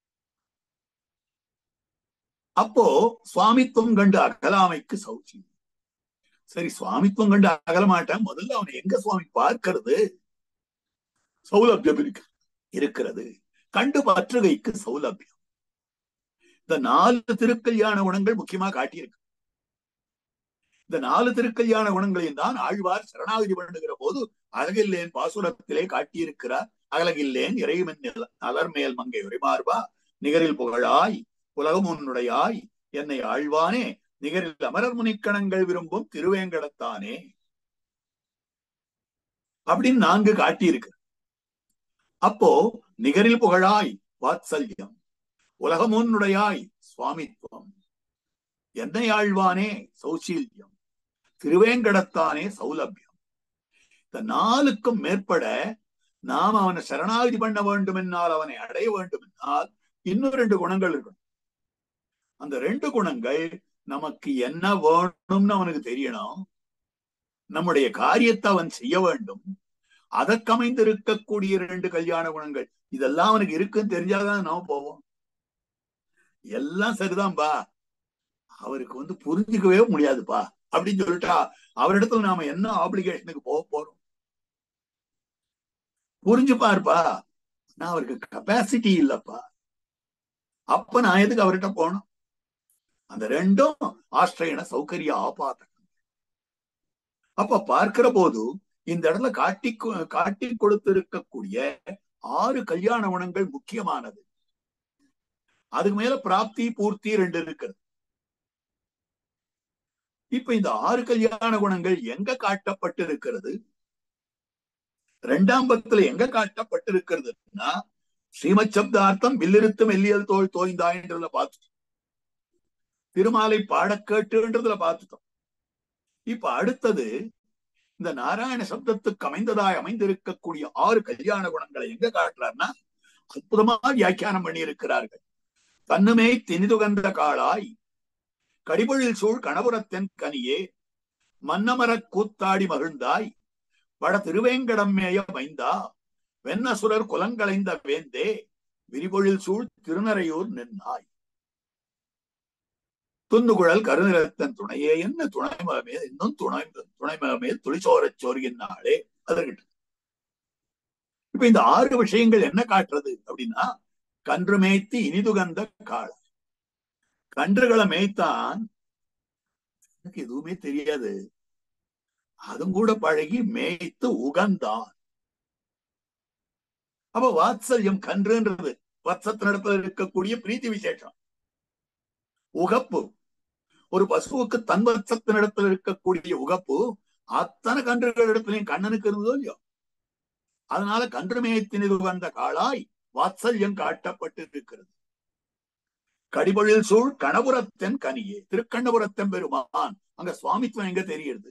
அப்போ சுவாமித்துவம் கண்டு அகலாமைக்கு சௌசீல்யம் சரி சுவாமித்துவம் கண்டு அகல மாட்டேன் முதல்ல அவனை எங்க சுவாமி பார்க்கிறது சௌலபியம் இருக்கு இருக்கிறது கண்டு பற்றுகைக்கு சௌலபியம் இந்த நாலு திருக்கல்யாண குணங்கள் முக்கியமா காட்டியிருக்கு இந்த நாலு திருக்கல்யாண குணங்களையும் தான் ஆழ்வார் சரணாகதி பண்ணுகிற போது அழகில்லேன் பாசுரத்திலே காட்டியிருக்கிறார் அகலகில்லேன் இறைவன் அலர்மேல் மங்கை உரிமார்பா நிகரில் புகழாய் உலகம் உன்னுடையாய் என்னை ஆழ்வானே நிகரில் அமரர் முனிக்கணங்கள் விரும்பும் திருவேங்கடத்தானே அப்படின்னு நான்கு காட்டியிருக்கு அப்போ நிகரில் புகழாய் வாத்சல்யம் உலகம் உன்னுடையாய் சுவாமித்துவம் என்னை ஆழ்வானே சௌசீல்யம் திருவேங்கடத்தானே சௌலபியம் இந்த நாலுக்கும் மேற்பட நாம் அவனை சரணாகதி பண்ண வேண்டும் என்னால் அவனை அடைய வேண்டும் என்னால் இன்னும் ரெண்டு குணங்கள் இருக்கணும் அந்த ரெண்டு குணங்கள் நமக்கு என்ன வேணும்னு அவனுக்கு தெரியணும் நம்முடைய காரியத்தை அவன் செய்ய வேண்டும் அதற்கமைந்திருக்கக்கூடிய ரெண்டு கல்யாண குணங்கள் இதெல்லாம் அவனுக்கு இருக்குன்னு தெரிஞ்சாதான் நாம போவோம் எல்லாம் சரிதான்பா அவருக்கு வந்து புரிஞ்சுக்கவே முடியாதுப்பா அப்படின்னு சொல்லிட்டா அவரிடத்துல நாம என்ன ஆப்ளிகேஷனுக்கு போக போறோம் புரிஞ்சுப்பாருப்பா ஆனா அவருக்கு கெப்பாசிட்டி இல்லப்பா அப்ப நான் எதுக்கு அவர்கிட்ட போனோம் அந்த ரெண்டும் ஆஸ்திரேயன சௌகரிய ஆபாதகம் அப்ப பார்க்கிற போது இந்த இடத்துல காட்டி காட்டி கொடுத்திருக்கக்கூடிய ஆறு கல்யாண குணங்கள் முக்கியமானது அதுக்கு மேல பிராப்தி பூர்த்தி ரெண்டு இருக்கிறது இப்ப இந்த ஆறு கல்யாண குணங்கள் எங்க காட்டப்பட்டிருக்கிறது ரெண்டாம் பத்துல எங்க காட்டப்பட்டிருக்கிறதுன்னா ஸ்ரீமத் சப்தார்த்தம் வில்லிருத்தும் மெல்லியல் தோல் தோய்ந்தாயின்றதுல பார்த்துட்டோம் திருமாலை பாட கேட்டுன்றதுல பார்த்துட்டோம் இப்ப அடுத்தது இந்த நாராயண சப்தத்துக்கு அமைந்ததாய் அமைந்திருக்கக்கூடிய ஆறு கல்யாண குணங்களை எங்க காட்டுறாருன்னா அற்புதமா வியாக்கியானம் பண்ணி இருக்கிறார்கள் தன்னுமே தினிதுகந்த காளாய் கடிபொழில் சூழ் கணபுரத்தென் கனியே மன்னமரக் கூத்தாடி மகிழ்ந்தாய் வட திருவேங்கடம் மேய மைந்தா வெண்ணசுரர் குலங்களைந்த வேந்தே விரிபொழில் சூழ் திருநறையூர் நின்னாய் துந்துகுழல் கருநிறத்தன் துணையே என்ன துணைமகமே இன்னும் துணை துணைமகமே துளிசோரச் சோறுகின்றாளே அதற்கிட்ட இப்ப இந்த ஆறு விஷயங்கள் என்ன காட்டுறது அப்படின்னா கன்று மேய்த்து இனிதுகந்த காலம் கன்றுகளை மேய்த்தான் எனக்கு எதுவுமே தெரியாது அதுவும் கூட பழகி மேய்த்து உகந்தான் அப்ப வாத்சல்யம் கன்றுன்றது வத்சத்தினிடத்துல இருக்கக்கூடிய பிரீத்தி விசேஷம் உகப்பு ஒரு பசுவுக்கு தன் வத்சத்தினிடத்துல இருக்கக்கூடிய உகப்பு அத்தனை கன்றுகளிடத்திலையும் கண்ணனுக்கு இருந்ததோ இல்லையோ அதனால கன்று மேய்த்தினது வந்த காளாய் வாத்சல்யம் காட்டப்பட்டு இருக்கிறது கடிபொழில் சூழ் கணபுரத்தன் கனியே திருக்கண்ணபுரத்தன் பெருமான் அங்க சுவாமித்துவம் எங்க தெரியுது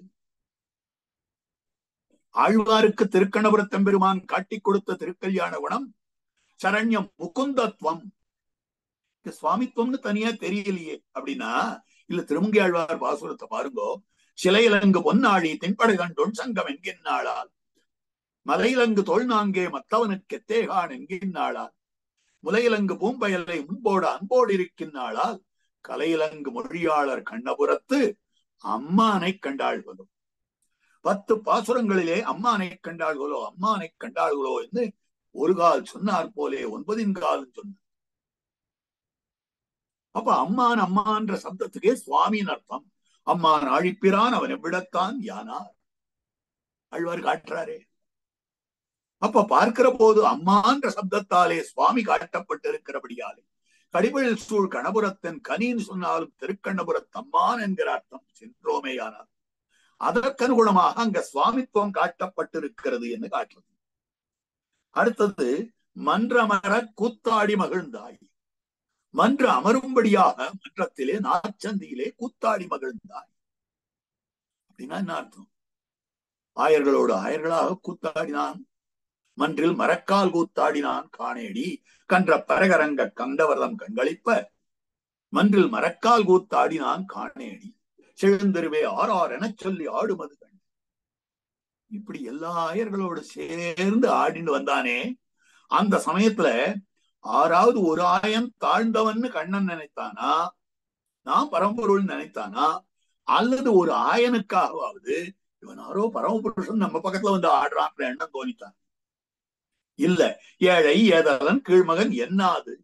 ஆழ்வாருக்கு திருக்கண்ணபுரத்தன் பெருமான் காட்டி கொடுத்த திருக்கல்யாண குணம் சரண்யம் முகுந்தத்வம் சுவாமித்துவம்னு தனியா தெரியலையே அப்படின்னா இல்ல திருமங்கி ஆழ்வார் பாசுரத்தை பாருங்கோ சிலையிலங்கு பொன்னாழி தென்படை கண்டோன் சங்கம் என்கின்றாளால் மலையிலங்கு தொல்நாங்கே மத்தவனுக்கு எத்தேகான் என்கின்றாளால் முலையிலங்கு பூம்பயலை முன்போடு அன்போடு இருக்கின்றாளால் கலையிலங்கு மொழியாளர் கண்ணபுரத்து அம்மானை கண்டாள்களோ பத்து பாசுரங்களிலே அம்மானை கண்டாள்களோ அம்மானை கண்டாள்களோ என்று ஒரு கால் சொன்னார் போலே ஒன்பதின் காலம் சொன்னார் அப்ப அம்மான் அம்மான்ற சப்தத்துக்கே சுவாமியின் அர்த்தம் அம்மான் அழிப்பிறான் அவன் எவ்விடத்தான் யானார் அழ்வார் காட்டுறாரே அப்ப பார்க்கிற போது அம்மான்ற சப்தத்தாலே சுவாமி காட்டப்பட்டிருக்கிறபடியாலே கடிபழில் சூழ் கணபுரத்தன் கனின்னு சொன்னாலும் திருக்கண்ணபுரத் அம்மான் என்கிற அர்த்தம் சென்றோமேயானார் அதற்கனுகுணமாக அங்க சுவாமித்துவம் காட்டப்பட்டிருக்கிறது என்று காட்டுறது அடுத்தது மன்றமர கூத்தாடி மகிழ்ந்தாய் மன்ற அமரும்படியாக மன்றத்திலே நாச்சந்தியிலே கூத்தாடி மகிழ்ந்தாய் அப்படின்னா என்ன அர்த்தம் ஆயர்களோடு ஆயர்களாக கூத்தாடினான் மன்றில் மரக்கால் கூத்தாடினான் காணேடி கன்ற பரகரங்க கண்டவர்தம் கண்களிப்ப மன்றில் மரக்கால் கூத்தாடினான் காணேடி செழுந்தருவே ஆறார் எனச் சொல்லி ஆடுமது கண் இப்படி எல்லா ஆயர்களோடு சேர்ந்து ஆடிண்டு வந்தானே அந்த சமயத்துல ஆறாவது ஒரு ஆயன் தாழ்ந்தவன்னு கண்ணன் நினைத்தானா நான் பரம்பொருள் நினைத்தானா அல்லது ஒரு ஆயனுக்காகவாவது இவன் யாரோ பரமபுருஷன் நம்ம பக்கத்துல வந்து ஆடுறான்ற எண்ணம் தோணித்தான் இல்ல ஏழை ஏதலன் கீழ்மகன் என்னாது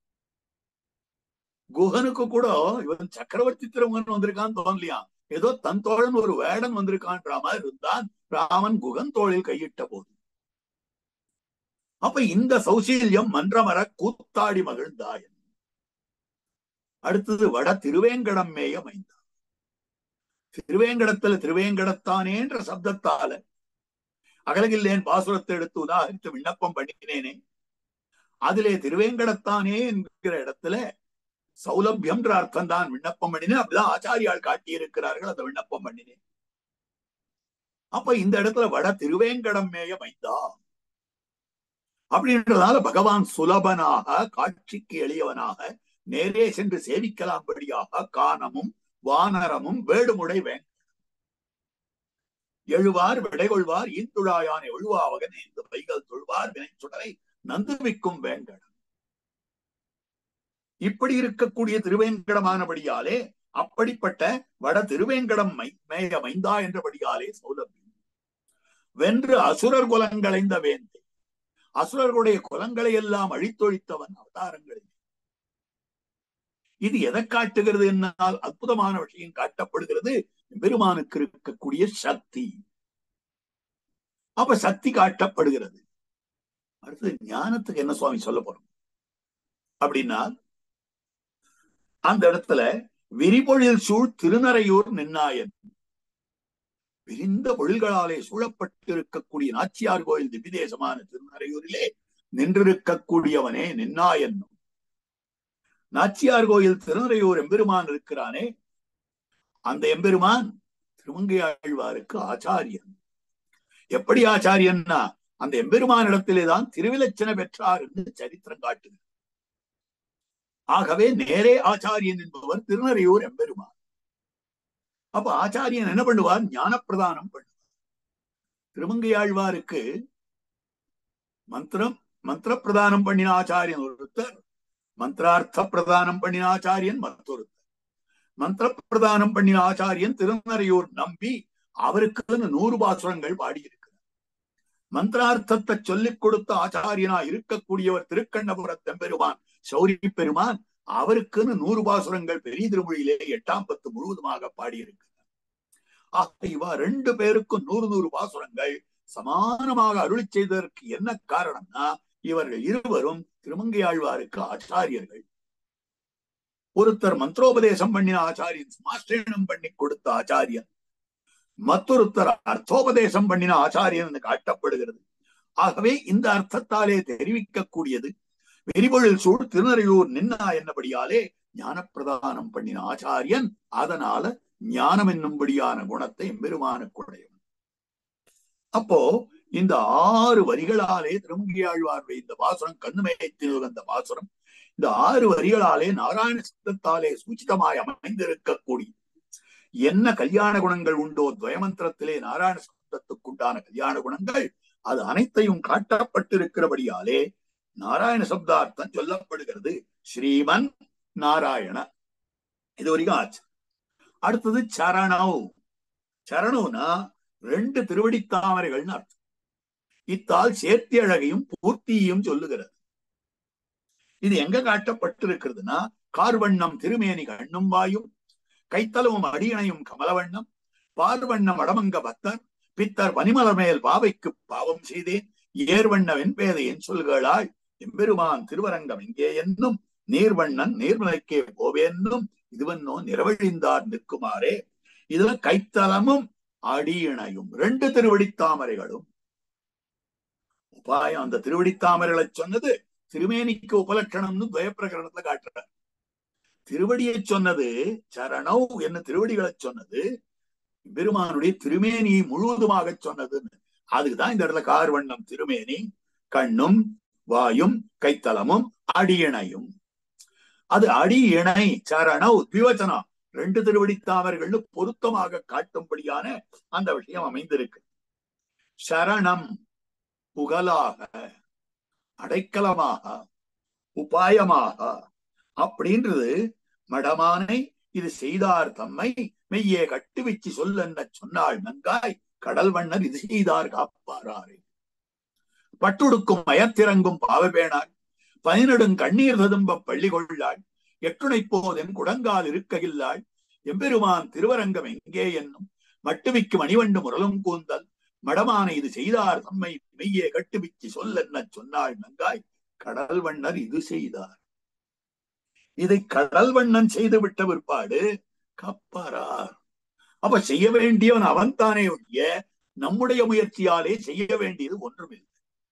குஹனுக்கு கூட இவன் சக்கரவர்த்தி திருமகன் வந்திருக்கான்னு தோணலையா ஏதோ தன் தோழன் ஒரு வேடன் வந்திருக்கான்ற மாதிரி இருந்தான் ராமன் குகன் தோளில் கையிட்ட போது அப்ப இந்த சௌசீல்யம் மன்றமர கூத்தாடி மகிழ்ந்தாயன் அடுத்தது வட திருவேங்கடம் மேய மைந்தான் திருவேங்கடத்துல திருவேங்கடத்தானேன்ற சப்தத்தால அகலகில்லேன் பாசுரத்தை எடுத்து உதாகரித்து விண்ணப்பம் பண்ணினேனே அதிலே திருவேங்கடத்தானே என்கிற இடத்துல சௌலபியம்ன்ற அர்த்தம் தான் விண்ணப்பம் பண்ணினேன் அப்படிதான் ஆச்சாரியால் காட்டியிருக்கிறார்கள் அதை விண்ணப்பம் பண்ணினேன் அப்ப இந்த இடத்துல வட திருவேங்கடம் மேய மைந்தா அப்படின்றதால பகவான் சுலபனாக காட்சிக்கு எளியவனாக நேரே சென்று சேவிக்கலாம்படியாக காணமும் வானரமும் வேடுமுடை வேங்க எழுவார் விடைகொள்வார் ஈந்துழாயான எழுவாவகன் இந்த பைகள் தொழுவார் வினை சுடரை நந்துவிக்கும் வேங்கடம் இப்படி இருக்கக்கூடிய திருவேங்கடமானபடியாலே அப்படிப்பட்ட வட திருவேங்கடம் மை மேய மைந்தா என்றபடியாலே சௌலபியம் வென்று அசுரர் குலங்களைந்த வேந்தே அசுரர்களுடைய குலங்களை எல்லாம் அழித்தொழித்தவன் அவதாரங்களில் இது எதை காட்டுகிறது என்னால் அற்புதமான விஷயம் காட்டப்படுகிறது பெருமானுக்கு இருக்கக்கூடிய சக்தி அப்ப சக்தி காட்டப்படுகிறது அடுத்தது ஞானத்துக்கு என்ன சுவாமி சொல்ல போறோம் அப்படின்னா அந்த இடத்துல விரிபொழில் சூழ் திருநறையூர் நின்னாயன் விரிந்த பொழில்களாலே சூழப்பட்டிருக்கக்கூடிய நாச்சியார் கோயில் திவ்யதேசமான திருநறையூரிலே நின்றிருக்கக்கூடியவனே நின்னாயன் நாச்சியார் கோயில் திருநறையூர் எம்பெருமான் இருக்கிறானே அந்த எம்பெருமான் திருமங்கையாழ்வாருக்கு ஆச்சாரியன் எப்படி ஆச்சாரியன்னா அந்த எம்பெருமானிடத்திலேதான் திருவிலச்சன பெற்றார் என்று சரித்திரம் காட்டுகிறது ஆகவே நேரே ஆச்சாரியன் என்பவர் திருநறையூர் எம்பெருமான் அப்ப ஆச்சாரியன் என்ன பண்ணுவார் ஞான பிரதானம் பண்ணுவார் திருமங்கையாழ்வாருக்கு மந்திரம் மந்திர பிரதானம் பண்ணின ஆச்சாரியன் ஒருத்தர் மந்திரார்த்த பிரதானம் பண்ணின ஆச்சாரியன் மற்றொருத்தர் மந்திர பிரதானம் பண்ணின ஆச்சாரியன் திருநறையூர் நம்பி அவருக்கு நூறு பாசுரங்கள் பாடியிருக்கிறார் மந்திரார்த்தத்தை சொல்லிக் கொடுத்த ஆச்சாரியனா இருக்கக்கூடியவர் திருக்கண்ணபுர தெம்பெருமான் சௌரி பெருமான் அவருக்குன்னு நூறு பாசுரங்கள் பெரிய திருமொழியிலே எட்டாம் பத்து முழுவதுமாக பாடியிருக்கிறார் ஆக இவா ரெண்டு பேருக்கும் நூறு நூறு பாசுரங்கள் சமானமாக அருளி செய்ததற்கு என்ன காரணம்னா இவர்கள் இருவரும் திருமங்கையாழ்வாருக்கு ஆச்சாரியர்கள் ஒருத்தர் மந்திரோபதேசம் பண்ணின ஆச்சாரியன் சமாஷ்டனம் பண்ணி கொடுத்த ஆச்சாரியன் மற்றொருத்தர் அர்த்தோபதேசம் பண்ணின ஆச்சாரியன் என்று காட்டப்படுகிறது ஆகவே இந்த அர்த்தத்தாலே தெரிவிக்கக்கூடியது வெறிபொழில் சூழ் திருநறையூர் நின்னா என்னபடியாலே ஞான பிரதானம் பண்ணின ஆச்சாரியன் அதனால ஞானம் என்னும்படியான குணத்தை எம்பெருமானுக்குடையவன் அப்போ இந்த ஆறு வரிகளாலே திருமங்கியாழ்வாருடைய இந்த பாசுரம் கண்ணுமயத்தில் அந்த பாசுரம் இந்த ஆறு வரிகளாலே நாராயண சித்தத்தாலே சூச்சிதமாய் அமைந்திருக்கக்கூடிய என்ன கல்யாண குணங்கள் உண்டோ துவயமந்திரத்திலே நாராயண சப்தத்துக்குண்டான கல்யாண குணங்கள் அது அனைத்தையும் காட்டப்பட்டிருக்கிறபடியாலே நாராயண சப்தார்த்தம் சொல்லப்படுகிறது ஸ்ரீமன் நாராயண இது வரைக்கும் ஆச்சு அடுத்தது சரணவ் சரணவுனா ரெண்டு திருவடி தாமரைகள்னு அர்த்தம் இத்தால் சேர்த்தி அழகையும் பூர்த்தியையும் சொல்லுகிறது இது எங்க காட்டப்பட்டிருக்கிறதுனா கார்வண்ணம் திருமேனி கண்ணும் வாயும் கைத்தலவும் அடியணையும் கமலவண்ணம் பார்வண்ணம் அடமங்க பக்தர் பித்தர் பனிமலர் மேல் பாவைக்கு பாவம் செய்தேன் ஏர்வண்ண வெண்பேதையின் சொல்களாள் எம்பெருமான் திருவரங்கம் எங்கே என்னும் நீர்வண்ணன் நீர்மலைக்கே போவேன்னும் இதுவன்னோ நிறவழிந்தார் நிற்குமாறே இதுல கைத்தலமும் அடியிணையும் ரெண்டு திருவடித்தாமரைகளும் உபாயம் அந்த திருவடித்தாமரைகளை சொன்னது திருமேனிக்கு உபலட்சணம்னு துவயப்பிரகரணத்துல காட்டுறார் திருவடியை சொன்னது சரணவ் என்ன திருவடிகளை சொன்னது பெருமானுடைய திருமேனியை முழுவதுமாக சொன்னதுன்னு அதுக்குதான் இந்த இடத்துல கார்வண்ணம் திருமேனி கண்ணும் வாயும் கைத்தலமும் அடியிணையும் அது அடி இணை சரணவ் திவச்சனம் ரெண்டு திருவடி தாமர்கள்னு பொருத்தமாக காட்டும்படியான அந்த விஷயம் அமைந்திருக்கு சரணம் புகழாக அடைக்கலமாக உபாயமாக அப்படின்றது மடமானை இது செய்தார் தம்மை மெய்யே கட்டு வச்சு சொல்லென்ன சொன்னாள் நங்காய் கடல் வண்ணர் இது செய்தார் காப்பாராரே பட்டுடுக்கும் மயத்திறங்கும் பாவபேனாள் பதினெடும் கண்ணீர் ததும்ப பள்ளி கொள்ளாள் எட்டுணை போதென் குடங்கால் இருக்ககில்லாள் எம்பெருமான் திருவரங்கம் எங்கே என்னும் மட்டுமிக்கு மணிவண்டு முரலும் கூந்தல் மடமான இது செய்தார் தம்மை மெய்யே கட்டுவிச்சு சொல்லென்ன சொன்னாள் நங்காய் கடல் வண்ணர் இது செய்தார் இதை கடல் வண்ணன் செய்து விட்ட பிற்பாடு கப்பாரார் அப்ப செய்ய வேண்டியவன் அவன் தானே ஒழிய நம்முடைய முயற்சியாலே செய்ய வேண்டியது ஒன்றுமில்லை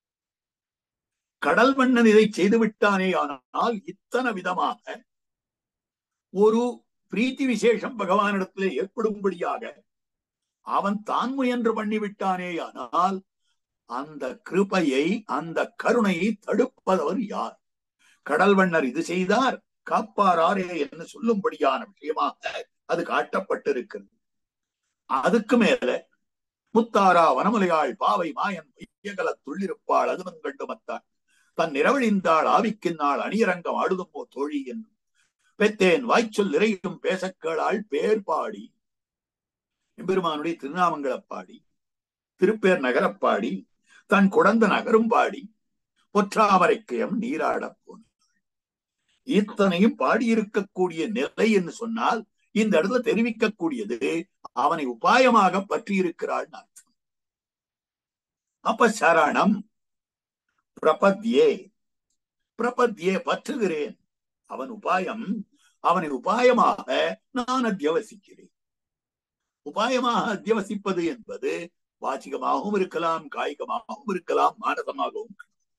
கடல் மன்னன் இதை செய்து விட்டானே ஆனால் இத்தனை விதமாக ஒரு பிரீத்தி விசேஷம் பகவானிடத்திலே ஏற்படும்படியாக அவன் தான் முயன்று பண்ணிவிட்டானே ஆனால் அந்த கிருபையை அந்த கருணையை தடுப்பதவர் யார் கடல் வண்ணர் இது செய்தார் காப்பாராரே என்று சொல்லும்படியான விஷயமாக அது காட்டப்பட்டிருக்கிறது அதுக்கு மேல முத்தாரா வனமுலையாள் பாவை மாயன் மையகல துள்ளிருப்பாள் அதுவன் கண்டு மத்தான் தன் நிறவழிந்தாள் ஆவிக்கின்னாள் அணியரங்கம் ஆடுதுமோ தோழி என்னும் பெத்தேன் வாய்ச்சொல் நிறையும் பேசக்கேளாள் பேர் பாடி எம்பெருமானுடைய திருநாமங்களை பாடி திருப்பேர் நகரப்பாடி தன் குடந்த நகரும் பாடி பொற்றாமரைக்கயம் நீராடப் போனாள் இத்தனையும் பாடியிருக்கக்கூடிய நிலை என்று சொன்னால் இந்த இடத்துல தெரிவிக்கக்கூடியது அவனை உபாயமாக பற்றி இருக்கிறாள் அர்த்தம் அப்ப சரணம் பிரபத்யே பிரபத்யே பற்றுகிறேன் அவன் உபாயம் அவனை உபாயமாக நான் அத்தியவசிக்கிறேன் உபாயமாக அத்தியவசிப்பது என்பது வாச்சிகமாகவும் இருக்கலாம் காய்கமாகவும் இருக்கலாம் மானசமாகவும்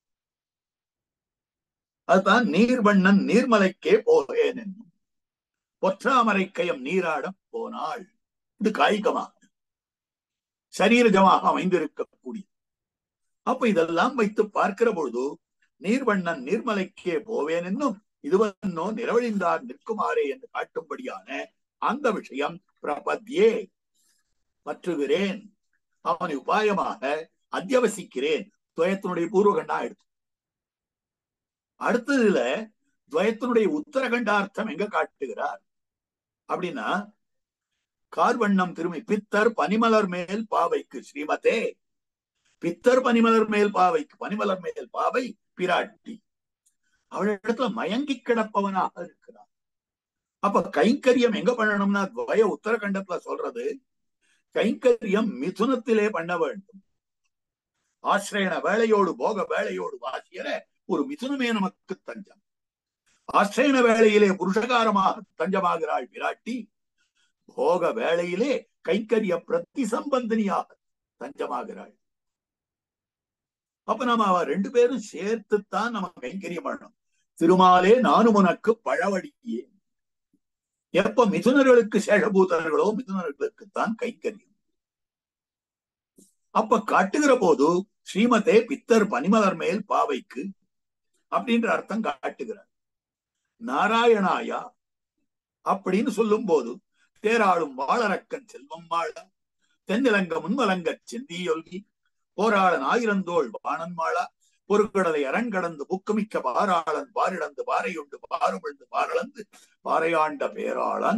அதுதான் நீர்வண்ணன் நீர்மலைக்கே போவேன் என்னும் பொற்றாமரை கயம் நீராட போனாள் இது காய்கமாக சரீரஜமாக அமைந்திருக்கக்கூடிய அப்ப இதெல்லாம் வைத்து பார்க்கிற பொழுது நீர்வண்ணன் நீர்மலைக்கே போவேன் என்னும் இதுவன்னோ நிறவழிந்தார் நிற்குமாறே என்று காட்டும்படியான அந்த விஷயம் பிரபத்யே பற்றுகிறேன் அவனை உபாயமாக அத்தியவசிக்கிறேன் துவயத்தினுடைய பூர்வகண்டா எடுத்து அடுத்ததுல துவயத்தினுடைய உத்தரகண்டார்த்தம் எங்க காட்டுகிறார் அப்படின்னா கார்வண்ணம் திரும்பி பித்தர் பனிமலர் மேல் பாவைக்கு ஸ்ரீமதே பித்தர் பனிமலர் மேல் பாவைக்கு பனிமலர் மேல் பாவை பிராட்டி அவளிடத்துல மயங்கி கிடப்பவனாக இருக்கிறார் அப்ப கைங்கரியம் எங்க பண்ணணும்னா துவய உத்தரகண்டத்துல சொல்றது கைங்கரியம் மிதுனத்திலே பண்ண வேண்டும் ஆசிரியன வேலையோடு போக வேலையோடு வாசியர ஒரு மிதுனமே நமக்கு தஞ்சம் ஆசிரியன வேலையிலே புருஷகாரமாக தஞ்சமாகிறாள் விராட்டி போக வேளையிலே கைங்கரிய பிரதி சம்பந்தனியாக தஞ்சமாகிறாள் அப்ப நம்ம அவ ரெண்டு பேரும் சேர்த்துத்தான் நம்ம கைங்கரியம் பண்ணணும் திருமாலே நானும் உனக்கு பழவடியே எப்ப மிதுனர்களுக்கு சேஷபூதர்களோ மிதுனர்களுக்குத்தான் கைங்கரியம் அப்ப காட்டுகிற போது ஸ்ரீமதே பித்தர் பனிமலர் மேல் பாவைக்கு அப்படின்ற அர்த்தம் காட்டுகிறார் நாராயணாயா அப்படின்னு சொல்லும் போது தேராளும் வாழறக்கன் செல்வம் வாழ தென்னிலங்க முன்மலங்க செந்தியொல்கி போராளன் ஆயிரந்தோள் வாணன் மாளா பொறுக்கடலை அரண்கடந்து புக்குமிக்க பாராளன் பாரிடந்து பாறையுண்டு பாறுமிழ்ந்து பாரளந்து பாறையாண்ட பேராளன்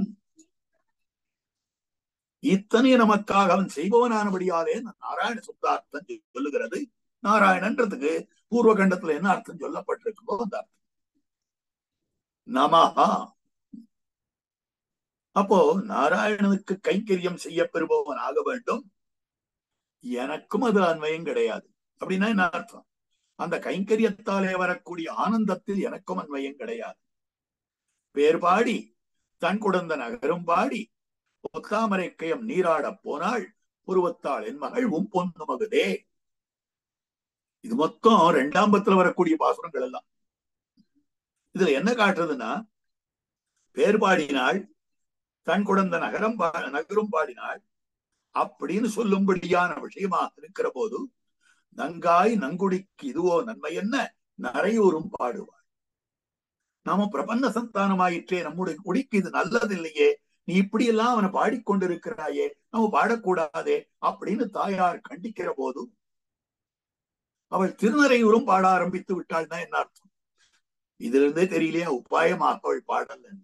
இத்தனை நமக்காக அவன் செய்பவனானபடியாலே நாராயண சுத்தார்த்தம் சொல்லுகிறது நாராயணன்றதுக்கு பூர்வ கண்டத்துல என்ன அர்த்தம் சொல்லப்பட்டிருக்கோ அந்த அர்த்தம் நமஹா அப்போ நாராயணனுக்கு கைங்கரியம் செய்ய பெறுபவன் ஆக வேண்டும் எனக்கும் அது அன்வயம் கிடையாது அப்படின்னா என்ன அர்த்தம் அந்த கைங்கரியத்தாலே வரக்கூடிய ஆனந்தத்தில் எனக்கும் அன்வயம் கிடையாது பேர் பாடி தன் குடந்த நகரும் பாடி ஒத்தாமரை கயம் நீராட போனாள் புருவத்தாள் என் மகள் உம் பொண்ணு மகுதே இது மொத்தம் ரெண்டாம் பத்துல வரக்கூடிய பாசுரங்கள் எல்லாம் இதுல என்ன காட்டுறதுன்னா பேர் பாடினாள் தன் குடந்த நகரம் நகரும் பாடினாள் அப்படின்னு சொல்லும்படியான விஷயமாக இருக்கிற போது நங்காய் நங்குடிக்கு இதுவோ நன்மை என்ன நரையூரும் பாடுவாள் நாம பிரபந்த சந்தானமாயிற்றே நம்முடைய குடிக்கு இது நல்லதில்லையே நீ இப்படி எல்லாம் அவனை பாடிக்கொண்டிருக்கிறாயே நம்ம பாடக்கூடாதே அப்படின்னு தாயார் கண்டிக்கிற போது அவள் திருநறையூரும் பாட ஆரம்பித்து விட்டாள்னா என்ன அர்த்தம் இதுல இருந்தே தெரியலையா உபாயமாக அவள் பாடல் என்று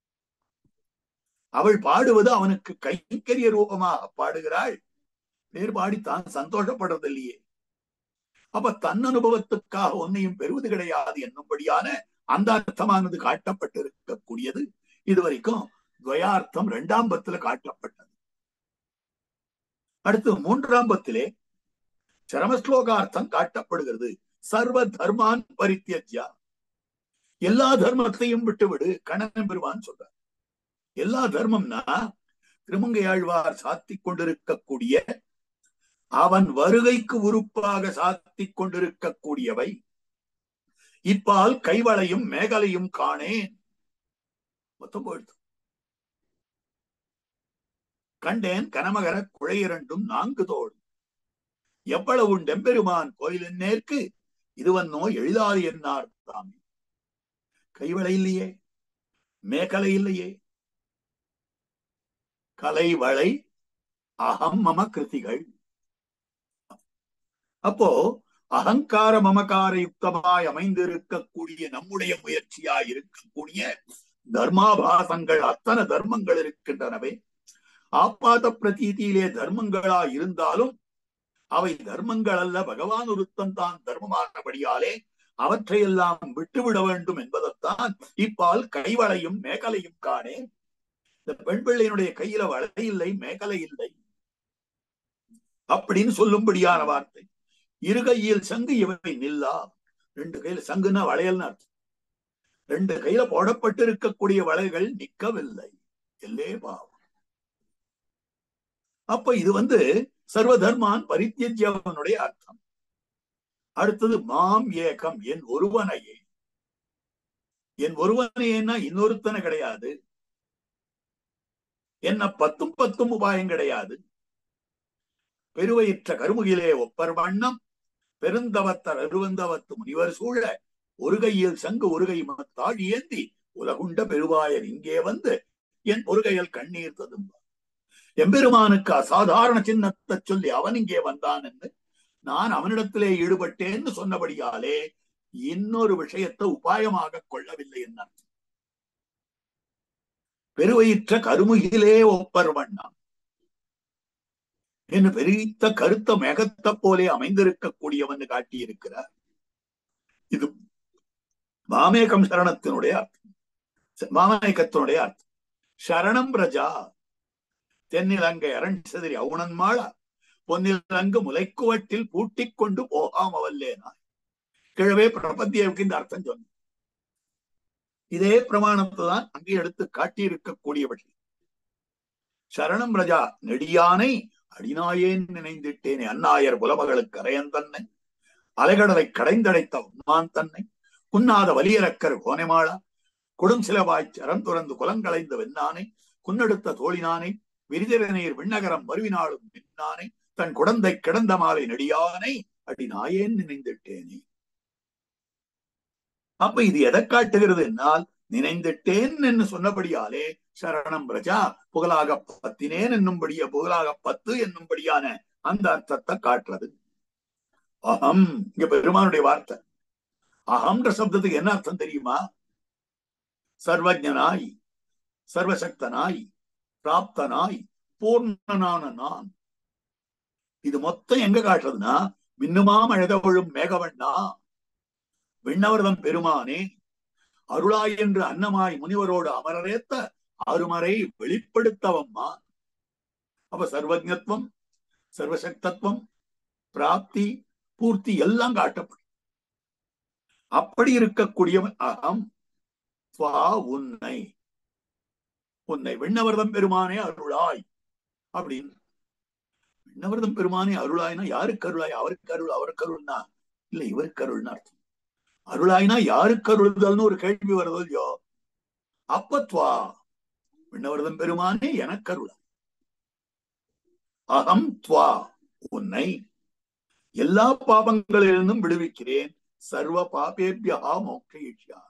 அவள் பாடுவது அவனுக்கு கைங்கரிய ரூபமாக பாடுகிறாள் வேறு பாடி தான் சந்தோஷப்படுறதில்லையே அப்ப தன் அனுபவத்துக்காக ஒன்னையும் பெறுவது கிடையாது என்னும்படியான அந்த அர்த்தமானது காட்டப்பட்டிருக்கக்கூடியது இதுவரைக்கும் துவயார்த்தம் இரண்டாம் பத்துல காட்டப்பட்டது அடுத்து மூன்றாம் பத்திலே சரமஸ்லோகார்த்தம் காட்டப்படுகிறது சர்வ தர்மான் பரித்தியஜா எல்லா தர்மத்தையும் விட்டுவிடு கண்ணன் பெறுவான் சொல்றார் எல்லா தர்மம்னா திருமங்கையாழ்வார் சாத்திக் கொண்டிருக்கக்கூடிய அவன் வருகைக்கு உறுப்பாக சாத்திக் கொண்டிருக்கக்கூடியவை இப்பால் கைவளையும் மேகலையும் காணேன் மொத்தம் போயிடுது கண்டேன் கனமகர குழையிரண்டும் நான்கு தோடும் எவ்வளவு டெம்பெருமான் கோயிலின் நேர்க்கு இதுவன்னோ எளிதாது என்னார் தாமி கைவளை இல்லையே மேகலை இல்லையே கலைவளை அகம் மம கிருதிகள் அப்போ அகங்கார மமகார யுக்தமாய் அமைந்திருக்கக்கூடிய நம்முடைய முயற்சியாய் இருக்கக்கூடிய தர்மாபாசங்கள் அத்தனை தர்மங்கள் இருக்கின்றனவே ஆப்பாத பிரதீதியிலே தர்மங்களா இருந்தாலும் அவை தர்மங்கள் அல்ல பகவான் ஒருத்தன் தான் தர்மமானபடியாலே அவற்றையெல்லாம் விட்டுவிட வேண்டும் என்பதைத்தான் இப்பால் கைவளையும் மேகலையும் காணேன் இந்த பெண் பிள்ளையினுடைய கையில வளை இல்லை மேகலை இல்லை அப்படின்னு சொல்லும்படியான வார்த்தை இருகையில் சங்கு இவை நில்லா ரெண்டு கையில சங்குன்னா வளையல்னு அர்த்தம் ரெண்டு கையில போடப்பட்டு இருக்கக்கூடிய வளைகள் நிக்கவில்லை எல்லே பாவம் அப்ப இது வந்து சர்வதர்மான் பரித்தியஜவனுடைய அர்த்தம் அடுத்தது மாம் ஏகம் என் ஒருவனையே என் ஒருவனையேன்னா இன்னொருத்தனை கிடையாது என்ன பத்தும் பத்தும் உபாயம் கிடையாது பெருவயிற்ற கருமுகிலே ஒப்பர் வண்ணம் பெருந்தவத்தர் அருவந்தவத்து முனிவர் சூழ ஒரு கையில் சங்கு ஒரு கை மத்தாள் ஏந்தி உலகுண்ட பெருவாயர் இங்கே வந்து என் ஒரு கையில் கண்ணீர் ததும்பார் எம்பெருமானுக்கு அசாதாரண சின்னத்தை சொல்லி அவன் இங்கே வந்தான் என்று நான் அவனிடத்திலே ஈடுபட்டேன்னு சொன்னபடியாலே இன்னொரு விஷயத்தை உபாயமாக கொள்ளவில்லை என்ன பெருவயிற்ற கருமுகிலே ஒப்பர் வண்ணம் என்று பெரித்த கருத்த மேகத்தை போலே அமைந்திருக்கக்கூடியவன் காட்டியிருக்கிறார் இது மாமேகம் சரணத்தினுடைய அர்த்தம் மாமேகத்தினுடைய அர்த்தம் சரணம் பிரஜா தென்னிலங்கை அரண் செதிரி அவுணன் மாளா பொன்னிலங்கு முலைக்குவட்டில் பூட்டிக் கொண்டு போகாம வல்லேனாய் கிழவே பிரபத்தியவுக்கு இந்த அர்த்தம் சொன்ன இதே பிரமாணத்தை தான் அங்கே எடுத்து காட்டியிருக்கக்கூடியவர்கள் சரணம் ரஜா நெடியானை அடிநாயேன் நினைந்திட்டேனே அந்நாயர் புலமகளுக்கு அரையன் தன்னை அலைகடலை கடைந்தடைத்த உம்மான் தன்னை குன்னாத வலியரக்கர் கோனைமாளா கொடும் சிலவாய் சரம் துறந்து குலங்களைந்த வெண்ணானை குன்னெடுத்த தோழினானை விரிதிரநீர் விண்ணகரம் மறுவினாலும் நின்னானை தன் குடந்தை கிடந்த மாலை நெடியானை அடி நாயேன் நினைந்திட்டேனே அப்ப இது எதை காட்டுகிறது என்னால் நினைந்திட்டேன் என்று சொன்னபடியாலே சரணம் பிரஜா புகழாக பத்தினேன் என்னும்படிய புகழாக பத்து என்னும்படியான அந்த அர்த்தத்தை காட்டுறது அகம் இங்க பெருமானுடைய வார்த்தை அகம்ன்ற சப்தத்துக்கு என்ன அர்த்தம் தெரியுமா சர்வஜனாய் சர்வசக்தனாய் பிராப்தனாய் பூர்ணனான நான் இது மொத்தம் எங்க காட்டுறதுன்னா மின்னுமாம் அழதவழும் மேகவண்ணா விண்ணவர்தம் பெருமானே அருளாய் என்று அன்னமாய் முனிவரோடு அமரரேத்த அருமறை வெளிப்படுத்தவம்மா அப்ப சர்வஜத்வம் சர்வசக்தத்துவம் பிராப்தி பூர்த்தி எல்லாம் காட்டப்படும் அப்படி இருக்கக்கூடியவன் அகம் துவா உன்னை உன்னை விண்ணவர்தம் பெருமானே அருளாய் அப்படின்னு விண்ணவர்தம் பெருமானே அருளாய்னா யாருக்கு அருளாய் அவருக்கு அருள் அவருக்கு அருள்னா இல்ல இவருக்கு அருள்னா அர்த்தம் அருளாய்னா யாருக்கு அருள்தல்னு ஒரு கேள்வி வருதோ இல்லையோ அப்பத்வா விண்ணவர்தம் பெருமானே எனக்கு அருளாய் அகம் துவா உன்னை எல்லா பாபங்களிலிருந்தும் விடுவிக்கிறேன் சர்வ பாபேபியா மோக்ஷயிஷ்யாமி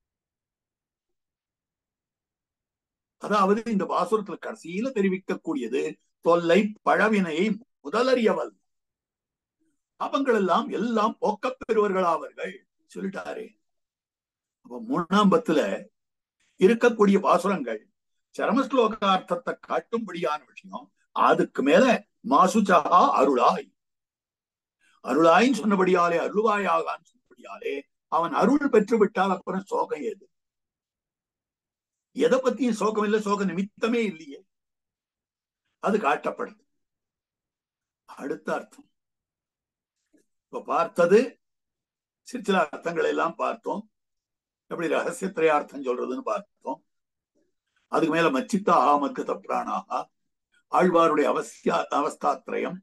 அதாவது இந்த பாசுரத்துல கடைசியில தெரிவிக்கக்கூடியது தொல்லை பழவினையை முதலறியவல் பாபங்கள் எல்லாம் எல்லாம் போக்கப் பெறுவர்களாவர்கள் சொல்லிட்டாரே அப்ப மூணாம் பத்துல இருக்கக்கூடிய பாசுரங்கள் சரமஸ்லோகார்த்தத்தை காட்டும்படியான விஷயம் அதுக்கு மேல மாசுச்சகா அருளாய் அருளாயின்னு சொன்னபடியாலே அருள்வாயாகான்னு சொன்னபடியாலே அவன் அருள் பெற்று விட்டால் அப்புறம் சோகம் ஏது எதை பத்தியும் சோகம் இல்லை சோக நிமித்தமே இல்லையே அது காட்டப்படுது அடுத்த அர்த்தம் இப்ப பார்த்தது சில அர்த்தங்களை எல்லாம் பார்த்தோம் எப்படி ரகசியத்திரைய அர்த்தம் சொல்றதுன்னு பார்த்தோம் அதுக்கு மேல மச்சித்தா ஆமக்கு தப்ரானாகா ஆழ்வாருடைய அவசியா அவஸ்தாத்திரயம்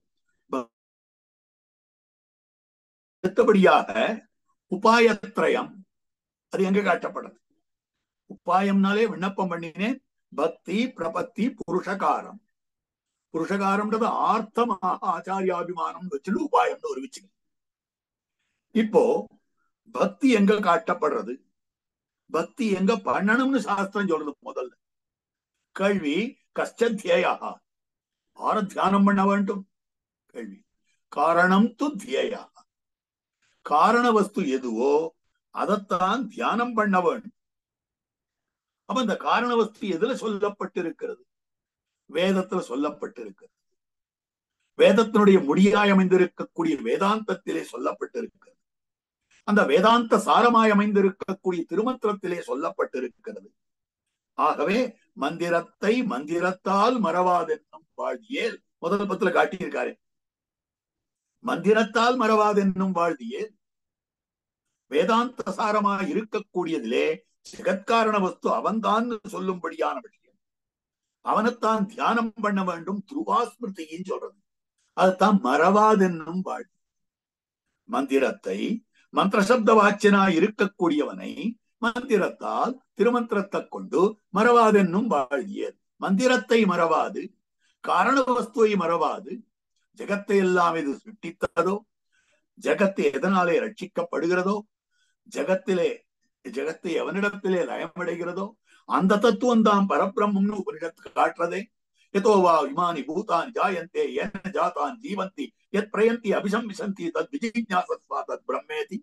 அடுத்தபடியாக உபாயத்திரயம் அது எங்க காட்டப்படுது உபாயம்னாலே விண்ணப்பம் பண்ணினேன் பக்தி பிரபத்தி புருஷகாரம் புருஷகாரம்ன்றது ஆர்த்தமாக ஆச்சாரியாபிமானம் வச்சுட்டு உபாயம்னு ஒரு வச்சுக்க இப்போ பக்தி எங்க காட்டப்படுறது பக்தி எங்க பண்ணணும்னு சாஸ்திரம் சொல்றது முதல்ல கேள்வி கஷ்டத்தியா ஆர தியானம் பண்ண வேண்டும் கேள்வி காரணம் து தியா காரண வஸ்து எதுவோ அதைத்தான் தியானம் பண்ண வேண்டும் அப்ப இந்த காரண வஸ்து எதுல சொல்லப்பட்டிருக்கிறது வேதத்துல சொல்லப்பட்டிருக்கிறது வேதத்தினுடைய முடியாய் அமைந்திருக்கக்கூடிய வேதாந்தத்திலே சொல்லப்பட்டிருக்கிறது அந்த வேதாந்த சாரமாய் அமைந்திருக்கக்கூடிய திருமந்திரத்திலே சொல்லப்பட்டிருக்கிறது ஆகவே மந்திரத்தை மந்திரத்தால் மறவாதென்னும் வாழ்வியேல் முதல் பத்துல காட்டியிருக்காரு மந்திரத்தால் மறவாதென்னும் வாழ்வியேல் வேதாந்த சாரமாய் இருக்கக்கூடியதிலே ஜெகத்காரண வஸ்து அவன்தான் சொல்லும்படியான விஷயம் அவனைத்தான் தியானம் பண்ண வேண்டும் துருவாஸ்மிருதின்னு சொல்றது அதுதான் மறவாதென்னும் வாழ்வு மந்திரத்தை மந்திர சப்த வாச்சனாய் இருக்கக்கூடியவனை மந்திரத்தால் திருமந்திரத்தை கொண்டு மறவாதென்னும் வாழ்வியல் மந்திரத்தை மறவாது காரண வஸ்துவை மறவாது ஜெகத்தை எல்லாம் இது சிருஷ்டித்ததோ ஜெகத்தை எதனாலே ரட்சிக்கப்படுகிறதோ ஜெகத்திலே ஜெகத்தை எவனிடத்திலே லயமடைகிறதோ அந்த தத்துவம் தான் பரபிரம்மம்னு உபனிடத்து காட்டுறதே எதோ வா இமானி பூதான் ஜாயந்தே என்ன ஜாதான் ஜீவந்தி எத் பிரயந்தி அபிசம்பிசந்தி தத் விஜிஞாசஸ்வா தத் பிரம்மேதி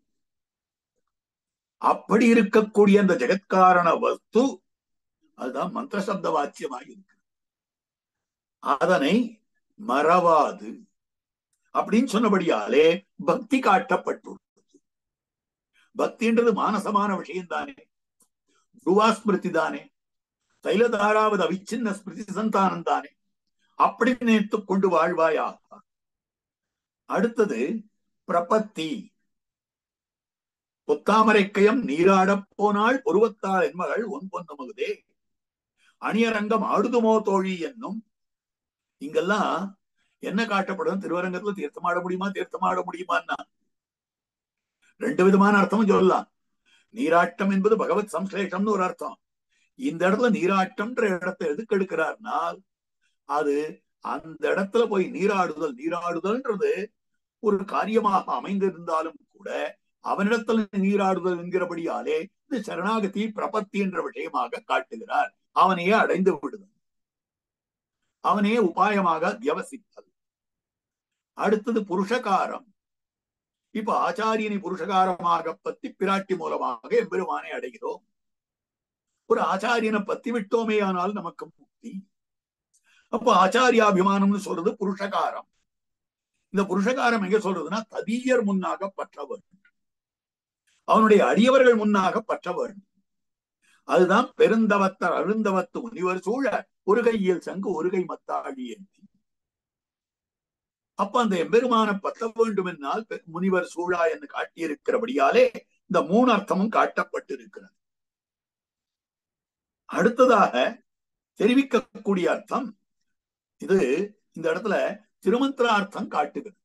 அப்படி இருக்கக்கூடிய அந்த ஜெகத்காரண வஸ்து அதுதான் மந்திர சப்த வாக்கியமாக இருக்கு அதனை மறவாது அப்படின்னு சொன்னபடியாலே பக்தி காட்டப்பட்டுள்ளது பக்தின்றது மானசமான விஷயம் தானே துருவாஸ்மிருதி தானே தைலதாராவது அவிச்சின்ன ஸ்மிருதி சந்தானம் தானே அப்படி நினைத்து கொண்டு வாழ்வாயாக அடுத்தது பிரபத்தி பொத்தாமரைக்கயம் நீராடப் போனாள் ஒருவத்தாள் என்மகள் ஒன் பொன்னமுகுதே அணியரங்கம் ஆடுதுமோ தோழி என்னும் இங்கெல்லாம் என்ன காட்டப்படும் திருவரங்கத்துல தீர்த்தமாட முடியுமா தீர்த்தமாட முடியுமான்னா ரெண்டு விதமான அர்த்தமும் சொல்லலாம் நீராட்டம் என்பது பகவத் சம்ஸ்லேஷம்னு ஒரு அர்த்தம் இந்த இடத்துல நீராட்டம்ன்ற இடத்தை எதுக்கு எடுக்கிறார்னால் அது அந்த இடத்துல போய் நீராடுதல் நீராடுதல்ன்றது ஒரு காரியமாக அமைந்திருந்தாலும் கூட அவனிடத்துல நீராடுதல் என்கிறபடியாலே இது சரணாகதி பிரபத்தி என்ற விஷயமாக காட்டுகிறார் அவனையே அடைந்து விடுதல் அவனையே உபாயமாக தியவசித்தல் அடுத்தது புருஷகாரம் இப்ப ஆச்சாரியனை புருஷகாரமாக பத்தி பிராட்டி மூலமாக எம்பெருமானை அடைகிறோம் ஒரு ஆச்சாரியனை பத்தி விட்டோமே ஆனால் நமக்கு முக்தி அப்ப ஆச்சாரியாபிமானம்னு சொல்றது புருஷகாரம் இந்த புருஷகாரம் எங்க சொல்றதுன்னா ததியர் முன்னாக பற்ற வேண்டும் அவனுடைய அடியவர்கள் முன்னாக பற்ற வேண்டும் அதுதான் பெருந்தவத்தர் அருந்தவத்து முனிவர் சூழ ஒரு கையில் சங்கு ஒரு கை மத்தாழி ஏந்தி அப்ப அந்த எம்பெருமான பத்த வேண்டும் என்னால் முனிவர் சூழா என்று காட்டியிருக்கிறபடியாலே இந்த மூணு அர்த்தமும் காட்டப்பட்டிருக்கிறது அடுத்ததாக தெரிவிக்கக்கூடிய அர்த்தம் இது இந்த இடத்துல திருமந்திரார்த்தம் காட்டுகிறது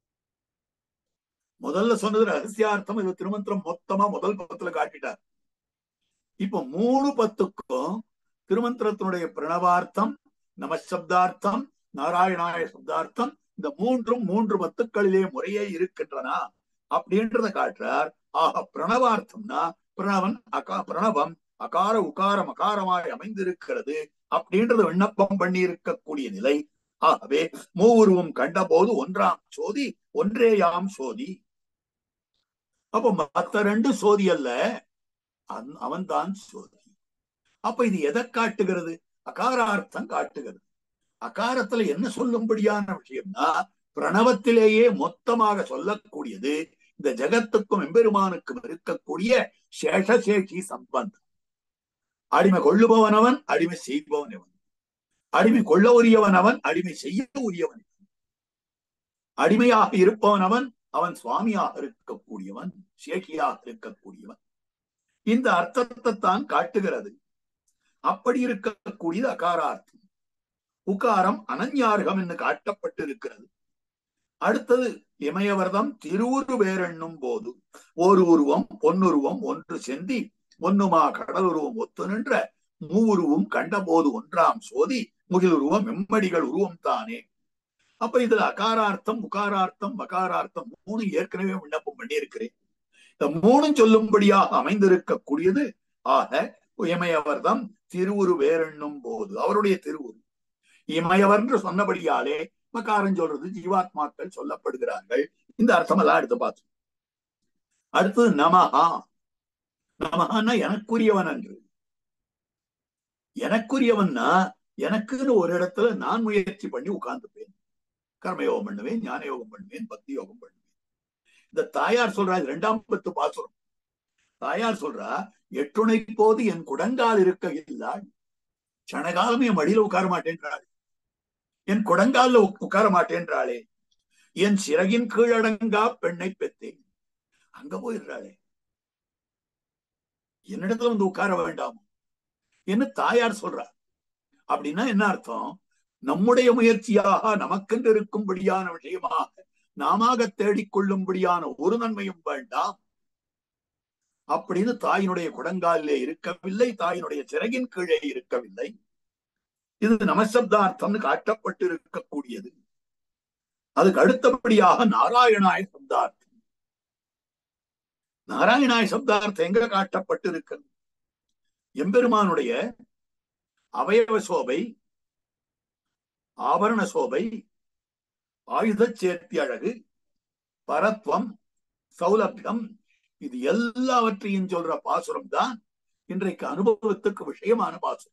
முதல்ல சொன்னது ரகசியார்த்தம் இது திருமந்திரம் மொத்தமா முதல் பக்கத்துல காட்டிட்டார் இப்ப மூணு பத்துக்கும் திருமந்திரத்தினுடைய பிரணவார்த்தம் நமசப்தார்த்தம் நாராயணாய சப்தார்த்தம் இந்த மூன்றும் மூன்று பத்துக்களிலே முறையே இருக்கின்றன அப்படின்றத காட்டுறார் ஆக பிரணவார்த்தம்னா பிரணவன் அகா பிரணவம் அகார உகாரம் அகாரமாய் அமைந்திருக்கிறது அப்படின்றது விண்ணப்பம் பண்ணி இருக்கக்கூடிய நிலை ஆகவே மூவுருவம் கண்ட போது ஒன்றாம் சோதி ஒன்றேயாம் சோதி அப்ப மத்த ரெண்டு சோதி அல்ல அவன் தான் சோதி அப்ப இது எதை காட்டுகிறது அகாரார்த்தம் காட்டுகிறது அகாரத்துல என்ன சொல்லும்படியான விஷயம்னா பிரணவத்திலேயே மொத்தமாக சொல்லக்கூடியது இந்த ஜகத்துக்கும் எம்பெருமானுக்கும் இருக்கக்கூடிய சேஷசேஷி சம்பந்தம் அடிமை கொள்ளுபவனவன் அடிமை செய்பவன் அவன் அடிமை கொள்ள உரியவன் அவன் அடிமை செய்ய உரியவன் அடிமையாக இருப்பவன் அவன் அவன் சுவாமியாக இருக்கக்கூடியவன் சேஷியாக இருக்கக்கூடியவன் இந்த அர்த்தத்தை தான் காட்டுகிறது அப்படி இருக்கக்கூடியது அகாரார்த்தம் உகாரம் அனன்யார்கம் என்று காட்டப்பட்டிருக்கிறது அடுத்தது இமயவர்தம் திருவுரு வேறெண்ணும் போது ஒரு உருவம் பொன்னுருவம் ஒன்று செந்தி ஒன்னுமா கடல் உருவம் ஒத்து நின்ற மூவுருவும் கண்டபோது ஒன்றாம் சோதி முகிலுருவம் எம்மடிகள் உருவம் தானே அப்ப இதுல அகாரார்த்தம் உகாரார்த்தம் மகாரார்த்தம் மூணு ஏற்கனவே விண்ணப்பம் பண்ணியிருக்கிறேன் இந்த மூணும் சொல்லும்படியாக அமைந்திருக்கக்கூடியது ஆக இமயவர்தம் திருவுரு வேறெண்ணும் போது அவருடைய திருவுரு இமயவர் என்று சொன்னபடியாலே மகாரம் சொல்றது ஜீவாத்மாக்கள் சொல்லப்படுகிறார்கள் இந்த அர்த்தம் எல்லாம் எடுத்து பார்த்தோம் அடுத்தது நமஹா நமஹான்னா எனக்குரியவன் என்று எனக்குரியவன்னா எனக்குன்னு ஒரு இடத்துல நான் முயற்சி பண்ணி உட்கார்ந்துப்பேன் கர்மயோகம் பண்ணுவேன் ஞான யோகம் பண்ணுவேன் பக்தி யோகம் பண்ணுவேன் இந்த தாயார் சொல்றா இது இரண்டாம் பத்து பாசுரம் தாயார் சொல்றா எட்டுணை போது என் குடங்கால் இருக்க இல்லாள் சனகாலம் என் மடியில உட்கார மாட்டேன்றாள் என் குடங்கால்ல உட்கார மாட்டேன்றாளே என் சிறகின் கீழடங்கா பெண்ணை பெத்தேன் அங்க போயிடுறாளே என்னிடத்துல வந்து உட்கார வேண்டாம் என்ன தாயார் சொல்றார் அப்படின்னா என்ன அர்த்தம் நம்முடைய முயற்சியாக நமக்கென்று இருக்கும்படியான விஷயமாக நாம தேடிக்கொள்ளும்படியான ஒரு நன்மையும் வேண்டாம் அப்படின்னு தாயினுடைய குடங்காலிலே இருக்கவில்லை தாயினுடைய சிறகின் கீழே இருக்கவில்லை இது நமசப்தார்த்தம்னு காட்டப்பட்டு இருக்கக்கூடியது அதுக்கு அடுத்தபடியாக நாராயணாய சப்தார்த்தம் நாராயணாய சப்தார்த்தம் எங்க காட்டப்பட்டு இருக்கிறது எம்பெருமானுடைய அவயவ சோபை ஆபரண சோபை ஆயுத சேர்த்தி அழகு பரத்வம் சௌலபியம் இது எல்லாவற்றையும் சொல்ற பாசுரம் தான் இன்றைக்கு அனுபவத்துக்கு விஷயமான பாசுரம்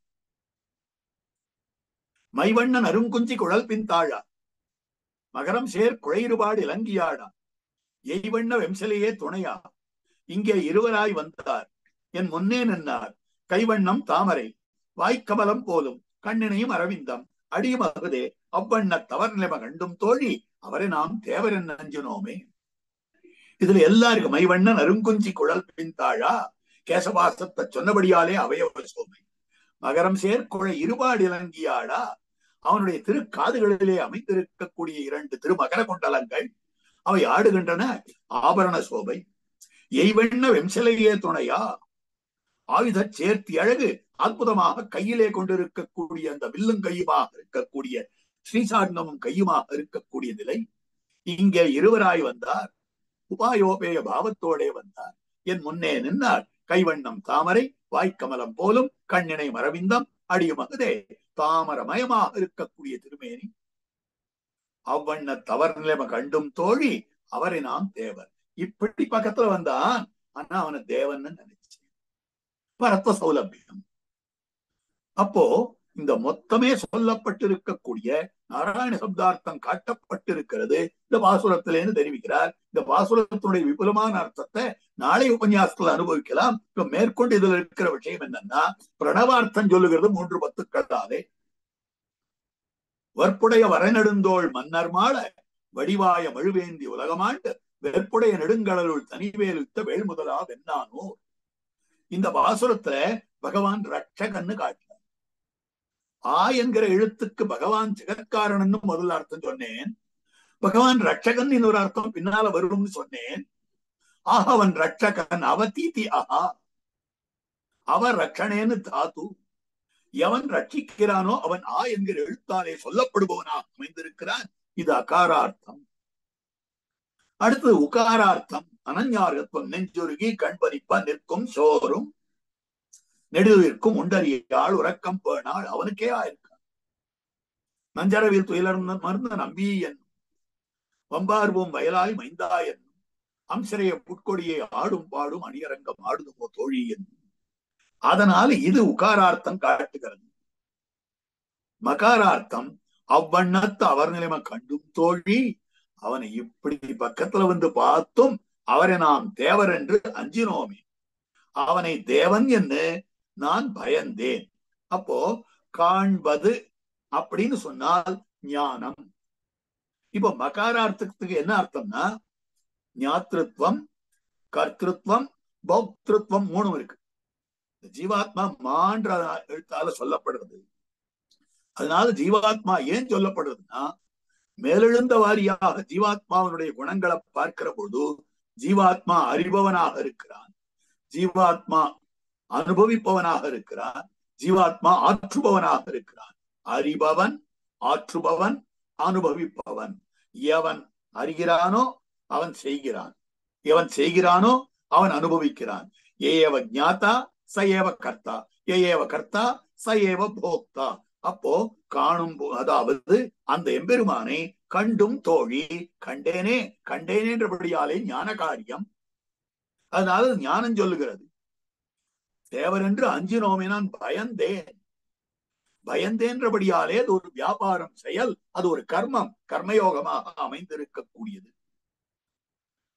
மைவண்ணன் அருங்குஞ்சி குழல் பின் தாழா மகரம் சேர் குழையிருபாடு இலங்கியாடா எய்வண்ண வெம்சலையே துணையா இங்கே இருவராய் வந்தார் என் முன்னே நின்றார் கைவண்ணம் தாமரை வாய்க்கமலம் போலும் கண்ணினையும் அரவிந்தம் அடிமகுதே அவ்வண்ண தவர் நிலைம கண்டும் தோழி அவரை நாம் தேவரன் நஞ்சினோமே இதுல எல்லாருக்கும் மைவண்ணன் அருங்குஞ்சி குழல் பின்தாழா கேசவாசத்தை சொன்னபடியாலே அவயவ சோமை மகரம் சேர்க்குழை இருபாடு இலங்கியாடா அவனுடைய திருக்காதுகளிலே அமைந்திருக்கக்கூடிய இரண்டு திருமகர குண்டலங்கள் அவை ஆடுகின்றன ஆபரண சோபை எய்வெண்ண வெம்சலையே துணையா ஆயுத சேர்த்தி அழகு அற்புதமாக கையிலே கொண்டிருக்கக்கூடிய அந்த வில்லும் கையுமாக இருக்கக்கூடிய ஸ்ரீசாண்டமும் கையுமாக இருக்கக்கூடிய நிலை இங்கே இருவராய் வந்தார் உபாயோபேய பாவத்தோடே வந்தார் என் முன்னே நின்றார் கைவண்ணம் தாமரை வாய்க்கமலம் போலும் கண்ணினை மரவிந்தம் அடியுமகுதே தாமரமயமாக இருக்கக்கூடிய திருமேனி அவ்வண்ண தவறு நிலைமை கண்டும் தோழி அவரை நாம் தேவர் இப்படி பக்கத்துல வந்தான் ஆனா அவனை தேவன் நினைச்சேன் பரத்த சௌலபியம் அப்போ இந்த மொத்தமே சொல்லப்பட்டிருக்கக்கூடிய நாராயண சப்தார்த்தம் காட்டப்பட்டிருக்கிறது இந்த பாசுரத்திலேன்னு தெரிவிக்கிறார் இந்த பாசுரத்தினுடைய விபுலமான அர்த்தத்தை நாளை உபன்யாசத்துல அனுபவிக்கலாம் இப்ப மேற்கொண்டு இதுல இருக்கிற விஷயம் என்னன்னா பிரணவார்த்தம் சொல்லுகிறது மூன்று பத்துக்களாலே வற்புடைய வரநெடுந்தோள் மன்னர் மாள வடிவாய மழுவேந்தி உலகமாண்டு வெற்புடைய நெடுங்கடலுள் தனிவேலுத்த வேள் முதலா வெண்ணானோ இந்த பாசுரத்துல பகவான் ரட்சகன்னு காட்டினார் ஆ என்கிற எழுத்துக்கு பகவான் ஜெகத்காரன் முதல் அர்த்தம் சொன்னேன் பகவான் ரட்சகன் இன்னொரு அர்த்தம் பின்னால வரும்னு சொன்னேன் ஆஹ் அவன் ரட்சகன் அவதீதி ஆஹா அவர் ரட்சணேன்னு தாத்து எவன் ரட்சிக்கிறானோ அவன் ஆ என்கிற எழுத்தாலே சொல்லப்படுபவனாக அமைந்திருக்கிறான் இது அகாரார்த்தம் அடுத்தது உகாரார்த்தம் அனஞ்ஞார்கத்துவம் நெஞ்சுருகி கண்பறிப்ப நிற்கும் சோறும் நெடுவிற்கும் உண்டறியாள் உறக்கம் பேணாள் அவனுக்கே ஆயிருக்கான் நஞ்சரவில் துயிலர்ந்த மருந்த நம்பி என்னும் வம்பார்வோம் வயலாய் மைந்தா என்னும் அம்சரைய புட்கொடியை ஆடும் பாடும் அணியரங்கம் ஆடுதுமோ தோழி என்னும் அதனால இது உகாரார்த்தம் காட்டுகிறது மகாரார்த்தம் அவ்வண்ணத்து அவர் நிலைமை கண்டும் தோழி அவனை இப்படி பக்கத்துல வந்து பார்த்தும் அவரை நாம் தேவர் என்று அஞ்சினோமே அவனை தேவன் என்று நான் பயந்தேன் அப்போ காண்பது அப்படின்னு சொன்னால் ஞானம் இப்போ மகாரார்த்தத்துக்கு என்ன அர்த்தம்னா ஞாத்திருத்வம் கர்த்திருவம் பௌத்திருத்வம் மூணும் இருக்கு ஜீவாத்மா மான்ற எழுத்தால சொல்லப்படுறது அதனால ஜீவாத்மா ஏன் சொல்லப்படுறதுன்னா மேலெழுந்த வாரியாக ஜீவாத்மாவனுடைய குணங்களை பார்க்கிற பொழுது ஜீவாத்மா அறிபவனாக இருக்கிறான் ஜீவாத்மா அனுபவிப்பவனாக இருக்கிறான் ஜீவாத்மா ஆற்றுபவனாக இருக்கிறான் அறிபவன் ஆற்றுபவன் அனுபவிப்பவன் எவன் அறிகிறானோ அவன் செய்கிறான் எவன் செய்கிறானோ அவன் அனுபவிக்கிறான் ஏவ ஜாத்தா ச ஏவ கர்த்தா ஏவ கர்த்தா ச ஏவ போக்தா அப்போ காணும் அதாவது அந்த எம்பெருமானை கண்டும் தோழி கண்டேனே கண்டேனே என்றபடியாலே ஞான காரியம் அதனால ஞானம் சொல்லுகிறது தேவர் என்று அஞ்சினோமே நான் பயந்தேன் பயந்தேன்றபடியாலே அது ஒரு வியாபாரம் செயல் அது ஒரு கர்மம் கர்மயோகமாக அமைந்திருக்கக்கூடியது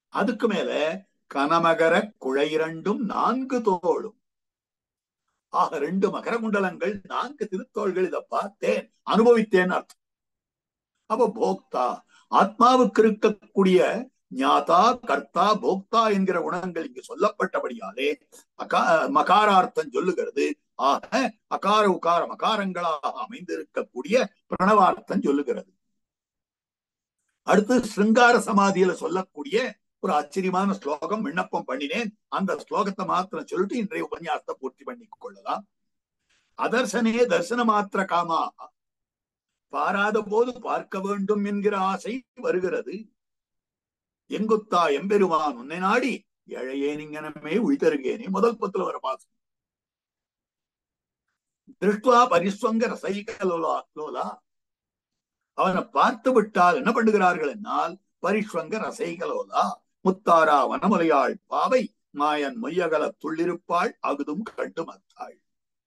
அதுக்கு மேல கனமகர குழை இரண்டும் நான்கு தோளும் ஆக ரெண்டு மகர குண்டலங்கள் நான்கு திருத்தோள்கள் இதை பார்த்தேன் அனுபவித்தேன் அர்த்தம் அப்ப போக்தா ஆத்மாவுக்கு இருக்கக்கூடிய ஞாதா கர்த்தா போக்தா என்கிற குணங்கள் இங்கு சொல்லப்பட்டபடியாலே அகா மகாரார்த்தம் சொல்லுகிறது ஆக அகார உகார மகாரங்களாக அமைந்திருக்கக்கூடிய பிரணவார்த்தம் சொல்லுகிறது அடுத்து சிருங்கார சமாதியில சொல்லக்கூடிய ஒரு ஆச்சரியமான ஸ்லோகம் விண்ணப்பம் பண்ணினேன் அந்த ஸ்லோகத்தை மாத்திரம் சொல்லிட்டு இன்றைய உபன்யாசத்தை பூர்த்தி பண்ணி கொள்ளலாம் அதர்சனே தர்சன மாத்திர காமா பாராத போது பார்க்க வேண்டும் என்கிற ஆசை வருகிறது எங்குத்தா எம்பெருமான் உன்னை நாடி எழையேனிங்கனமே உய்தருகேனே முதல் பத்துல வர பாசம் திருஷ்டுவா பரிஸ்வங்க ரசைகலோலா லோலா அவனை பார்த்து விட்டால் என்ன பண்ணுகிறார்கள் என்னால் பரிஸ்வங்க ரசைகலோலா முத்தாரா வனமலையாள் பாவை மாயன் மொய்யகல துள்ளிருப்பாள் அகுதும் கண்டு மத்தாள்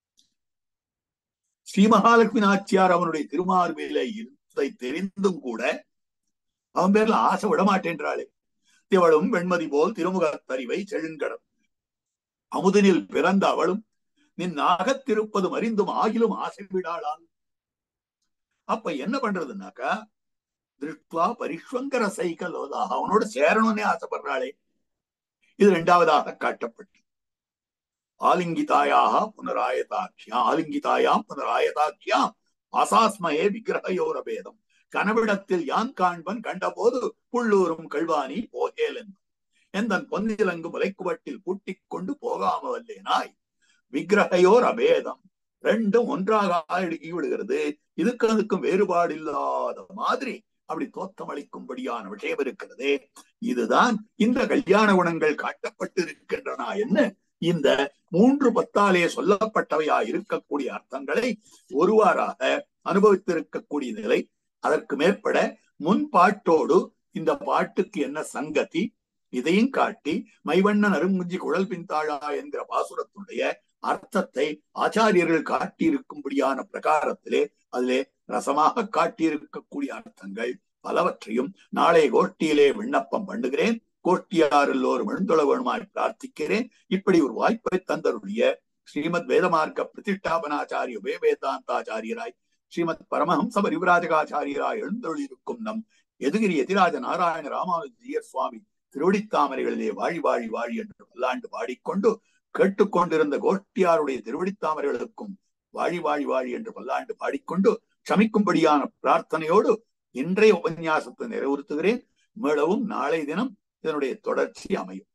ஸ்ரீ மகாலட்சுமி நாச்சியார் அவனுடைய திருமார்பிலே இருந்ததை தெரிந்தும் கூட அவன் பேர்ல ஆசை விட மாட்டேன்றாளே திவளும் வெண்மதி போல் திருமுகத்தறிவை செழுங்கடம் அமுதனில் பிறந்த அவளும் நின் நாகத்திருப்பதும் அறிந்தும் ஆகிலும் ஆசை விடாளால் அப்ப என்ன பண்றதுனாக்கா திருஷ்டுவா பரிஸ்வங்கர சைக்கலோதா அவனோட சேரணும்னே ஆசைப்படுறாளே இது இரண்டாவதாக காட்டப்பட்டு ஆலிங்கிதாயாக புனராயதாக்கியா ஆலிங்கிதாயாம் புனராயதாக்கியாம் அசாஸ்மயே விக்கிரகயோரபேதம் கனவிடத்தில் யான் காண்பன் கண்டபோது புள்ளூரும் கழ்வானி போகேல் என்பன் எந்தன் பொன்னிலங்கு முலைக்குவட்டில் பூட்டிக் கொண்டு போகாம வல்லேனாய் விக்கிரகையோர் அபேதம் ரெண்டும் ஒன்றாக இடுக்கி விடுகிறது இதுக்கு அதுக்கும் வேறுபாடு இல்லாத மாதிரி அப்படி தோத்தம் அளிக்கும்படியான விஷயம் இருக்கிறதே இதுதான் இந்த கல்யாண குணங்கள் காட்டப்பட்டு இருக்கின்றன என்ன இந்த மூன்று பத்தாலே சொல்லப்பட்டவையா இருக்கக்கூடிய அர்த்தங்களை ஒருவாறாக அனுபவித்திருக்கக்கூடிய நிலை அதற்கு மேற்பட முன் பாட்டோடு இந்த பாட்டுக்கு என்ன சங்கதி இதையும் காட்டி மைவண்ணன் அருங்குஞ்சி குழல் பின்தாழா என்கிற பாசுரத்துடைய அர்த்தத்தை ஆச்சாரியர்கள் காட்டியிருக்கும்படியான பிரகாரத்திலே அதிலே ரசமாக காட்டியிருக்கக்கூடிய அர்த்தங்கள் பலவற்றையும் நாளை கோஷ்டியிலே விண்ணப்பம் பண்ணுகிறேன் கோஷ்டியார் எல்லோரும் எழுந்துள்ள வேணுமாய் பிரார்த்திக்கிறேன் இப்படி ஒரு வாய்ப்பை தந்தருடைய ஸ்ரீமத் வேதமார்க்க பிரதிஷ்டாபனாச்சாரிய வே வேதாந்தாச்சாரியராய் ஸ்ரீமத் பரமஹம்ச பரிவிராஜகாச்சாரியராய் எழுந்தொழிருக்கும் நம் எதுகிரி எதிராஜ நாராயண ராமானுஜியர் சுவாமி திருவடித்தாமரைகளிலே வாழி வாழி வாழி என்று பல்லாண்டு பாடிக்கொண்டு கேட்டுக்கொண்டிருந்த கோஷ்டியாருடைய திருவடித்தாமரைகளுக்கும் வாழி வாழி வாழி என்று பல்லாண்டு பாடிக்கொண்டு சமிக்கும்படியான பிரார்த்தனையோடு இன்றைய உபன்யாசத்தை நிறைவுறுத்துகிறேன் மீளவும் நாளை தினம் இதனுடைய தொடர்ச்சி அமையும்